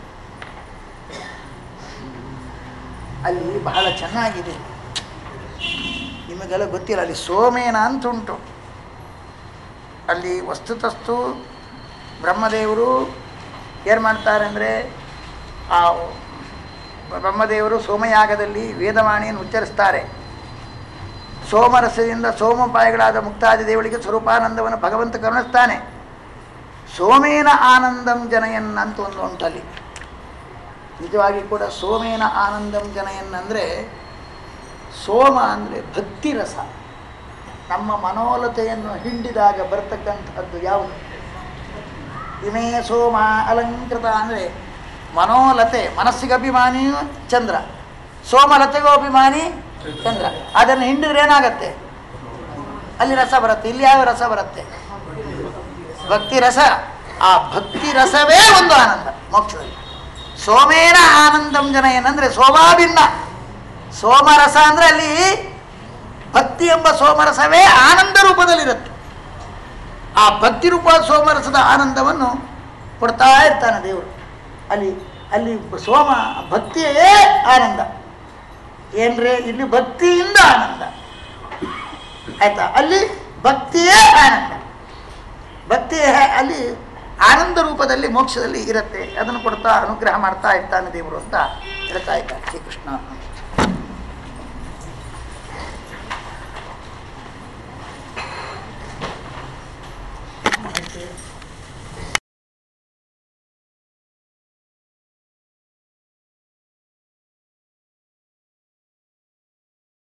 ಅಲ್ಲಿ ಬಹಳ ಚೆನ್ನಾಗಿದೆ ನಿಮಗೆಲ್ಲ ಗೊತ್ತಿಲ್ಲ ಅಲ್ಲಿ ಸೋಮೇನ ಅಂತ ಉಂಟು ಅಲ್ಲಿ ವಸ್ತುತಸ್ತು ಬ್ರಹ್ಮದೇವರು ಏನು ಮಾಡ್ತಾರೆ ಅಂದರೆ ಆ ಬ್ರಹ್ಮದೇವರು ಸೋಮಯಾಗದಲ್ಲಿ ವೇದವಾಣಿಯನ್ನು ಉಚ್ಚರಿಸ್ತಾರೆ ಸೋಮರಸದಿಂದ ಸೋಮಪಾಯಗಳಾದ ಮುಕ್ತಾದಿ ದೇವಳಿಗೆ ಸ್ವರೂಪಾನಂದವನ್ನು ಭಗವಂತ ಕರುಣಿಸ್ತಾನೆ ಸೋಮೇನ ಆನಂದಂ ಜನಯನ್ ಅಂತ ಒಂದು ಉಂಟಲ್ಲಿ ನಿಜವಾಗಿ ಕೂಡ ಸೋಮೇನ ಆನಂದಂ ಜನಯನ್ ಅಂದರೆ ಸೋಮ ಅಂದರೆ ಭಕ್ತಿ ರಸ ನಮ್ಮ ಮನೋಲತೆಯನ್ನು ಹಿಂಡಿದಾಗ ಬರ್ತಕ್ಕಂಥದ್ದು ಯಾವುದು ಇಮೇ ಸೋಮ ಅಲಂಕೃತ ಅಂದರೆ ಮನೋಲತೆ ಮನಸ್ಸಿಗೆ ಅಭಿಮಾನಿ ಚಂದ್ರ ಸೋಮಲತೆಗೂ ಅಭಿಮಾನಿ ಚಂದ್ರ ಅದನ್ನು ಹಿಂಡಿದ್ರೆ ಏನಾಗತ್ತೆ ಅಲ್ಲಿ ರಸ ಬರುತ್ತೆ ಇಲ್ಲಿ ಯಾವ ರಸ ಬರುತ್ತೆ ಭಕ್ತಿ ರಸ ಆ ಭಕ್ತಿ ರಸವೇ ಒಂದು ಆನಂದ ಮೋಕ್ಷದಲ್ಲಿ ಸೋಮೇನ ಆನಂದಂ ಜನ ಏನಂದ್ರೆ ಸೋಮಾಭಿನ್ನ ಸೋಮರಸ ಅಂದ್ರೆ ಅಲ್ಲಿ ಭಕ್ತಿ ಎಂಬ ಸೋಮರಸವೇ ಆನಂದ ರೂಪದಲ್ಲಿರುತ್ತೆ ಆ ಭಕ್ತಿ ರೂಪ ಸೋಮರಸದ ಆನಂದವನ್ನು ಕೊಡ್ತಾ ಇರ್ತಾನೆ ದೇವರು ಅಲ್ಲಿ ಅಲ್ಲಿ ಸೋಮ ಭಕ್ತಿಯೇ ಆನಂದ ಏನ್ರಿ ಇಲ್ಲಿ ಭಕ್ತಿಯಿಂದ ಆನಂದ ಆಯ್ತಾ ಅಲ್ಲಿ ಭಕ್ತಿಯೇ ಆನಂದ ಭಕ್ತಿ ಹೇ- ಅಲ್ಲಿ ಆನಂದ ರೂಪದಲ್ಲಿ ಮೋಕ್ಷದಲ್ಲಿ ಇರುತ್ತೆ ಅದನ್ನು ಕೊಡ್ತಾ ಅನುಗ್ರಹ ಮಾಡ್ತಾ ಇರ್ತಾನೆ ದೇವರು ಅಂತ ಹೇಳ್ತಾ ಇದ್ದಾರೆ ಶ್ರೀಕೃಷ್ಣ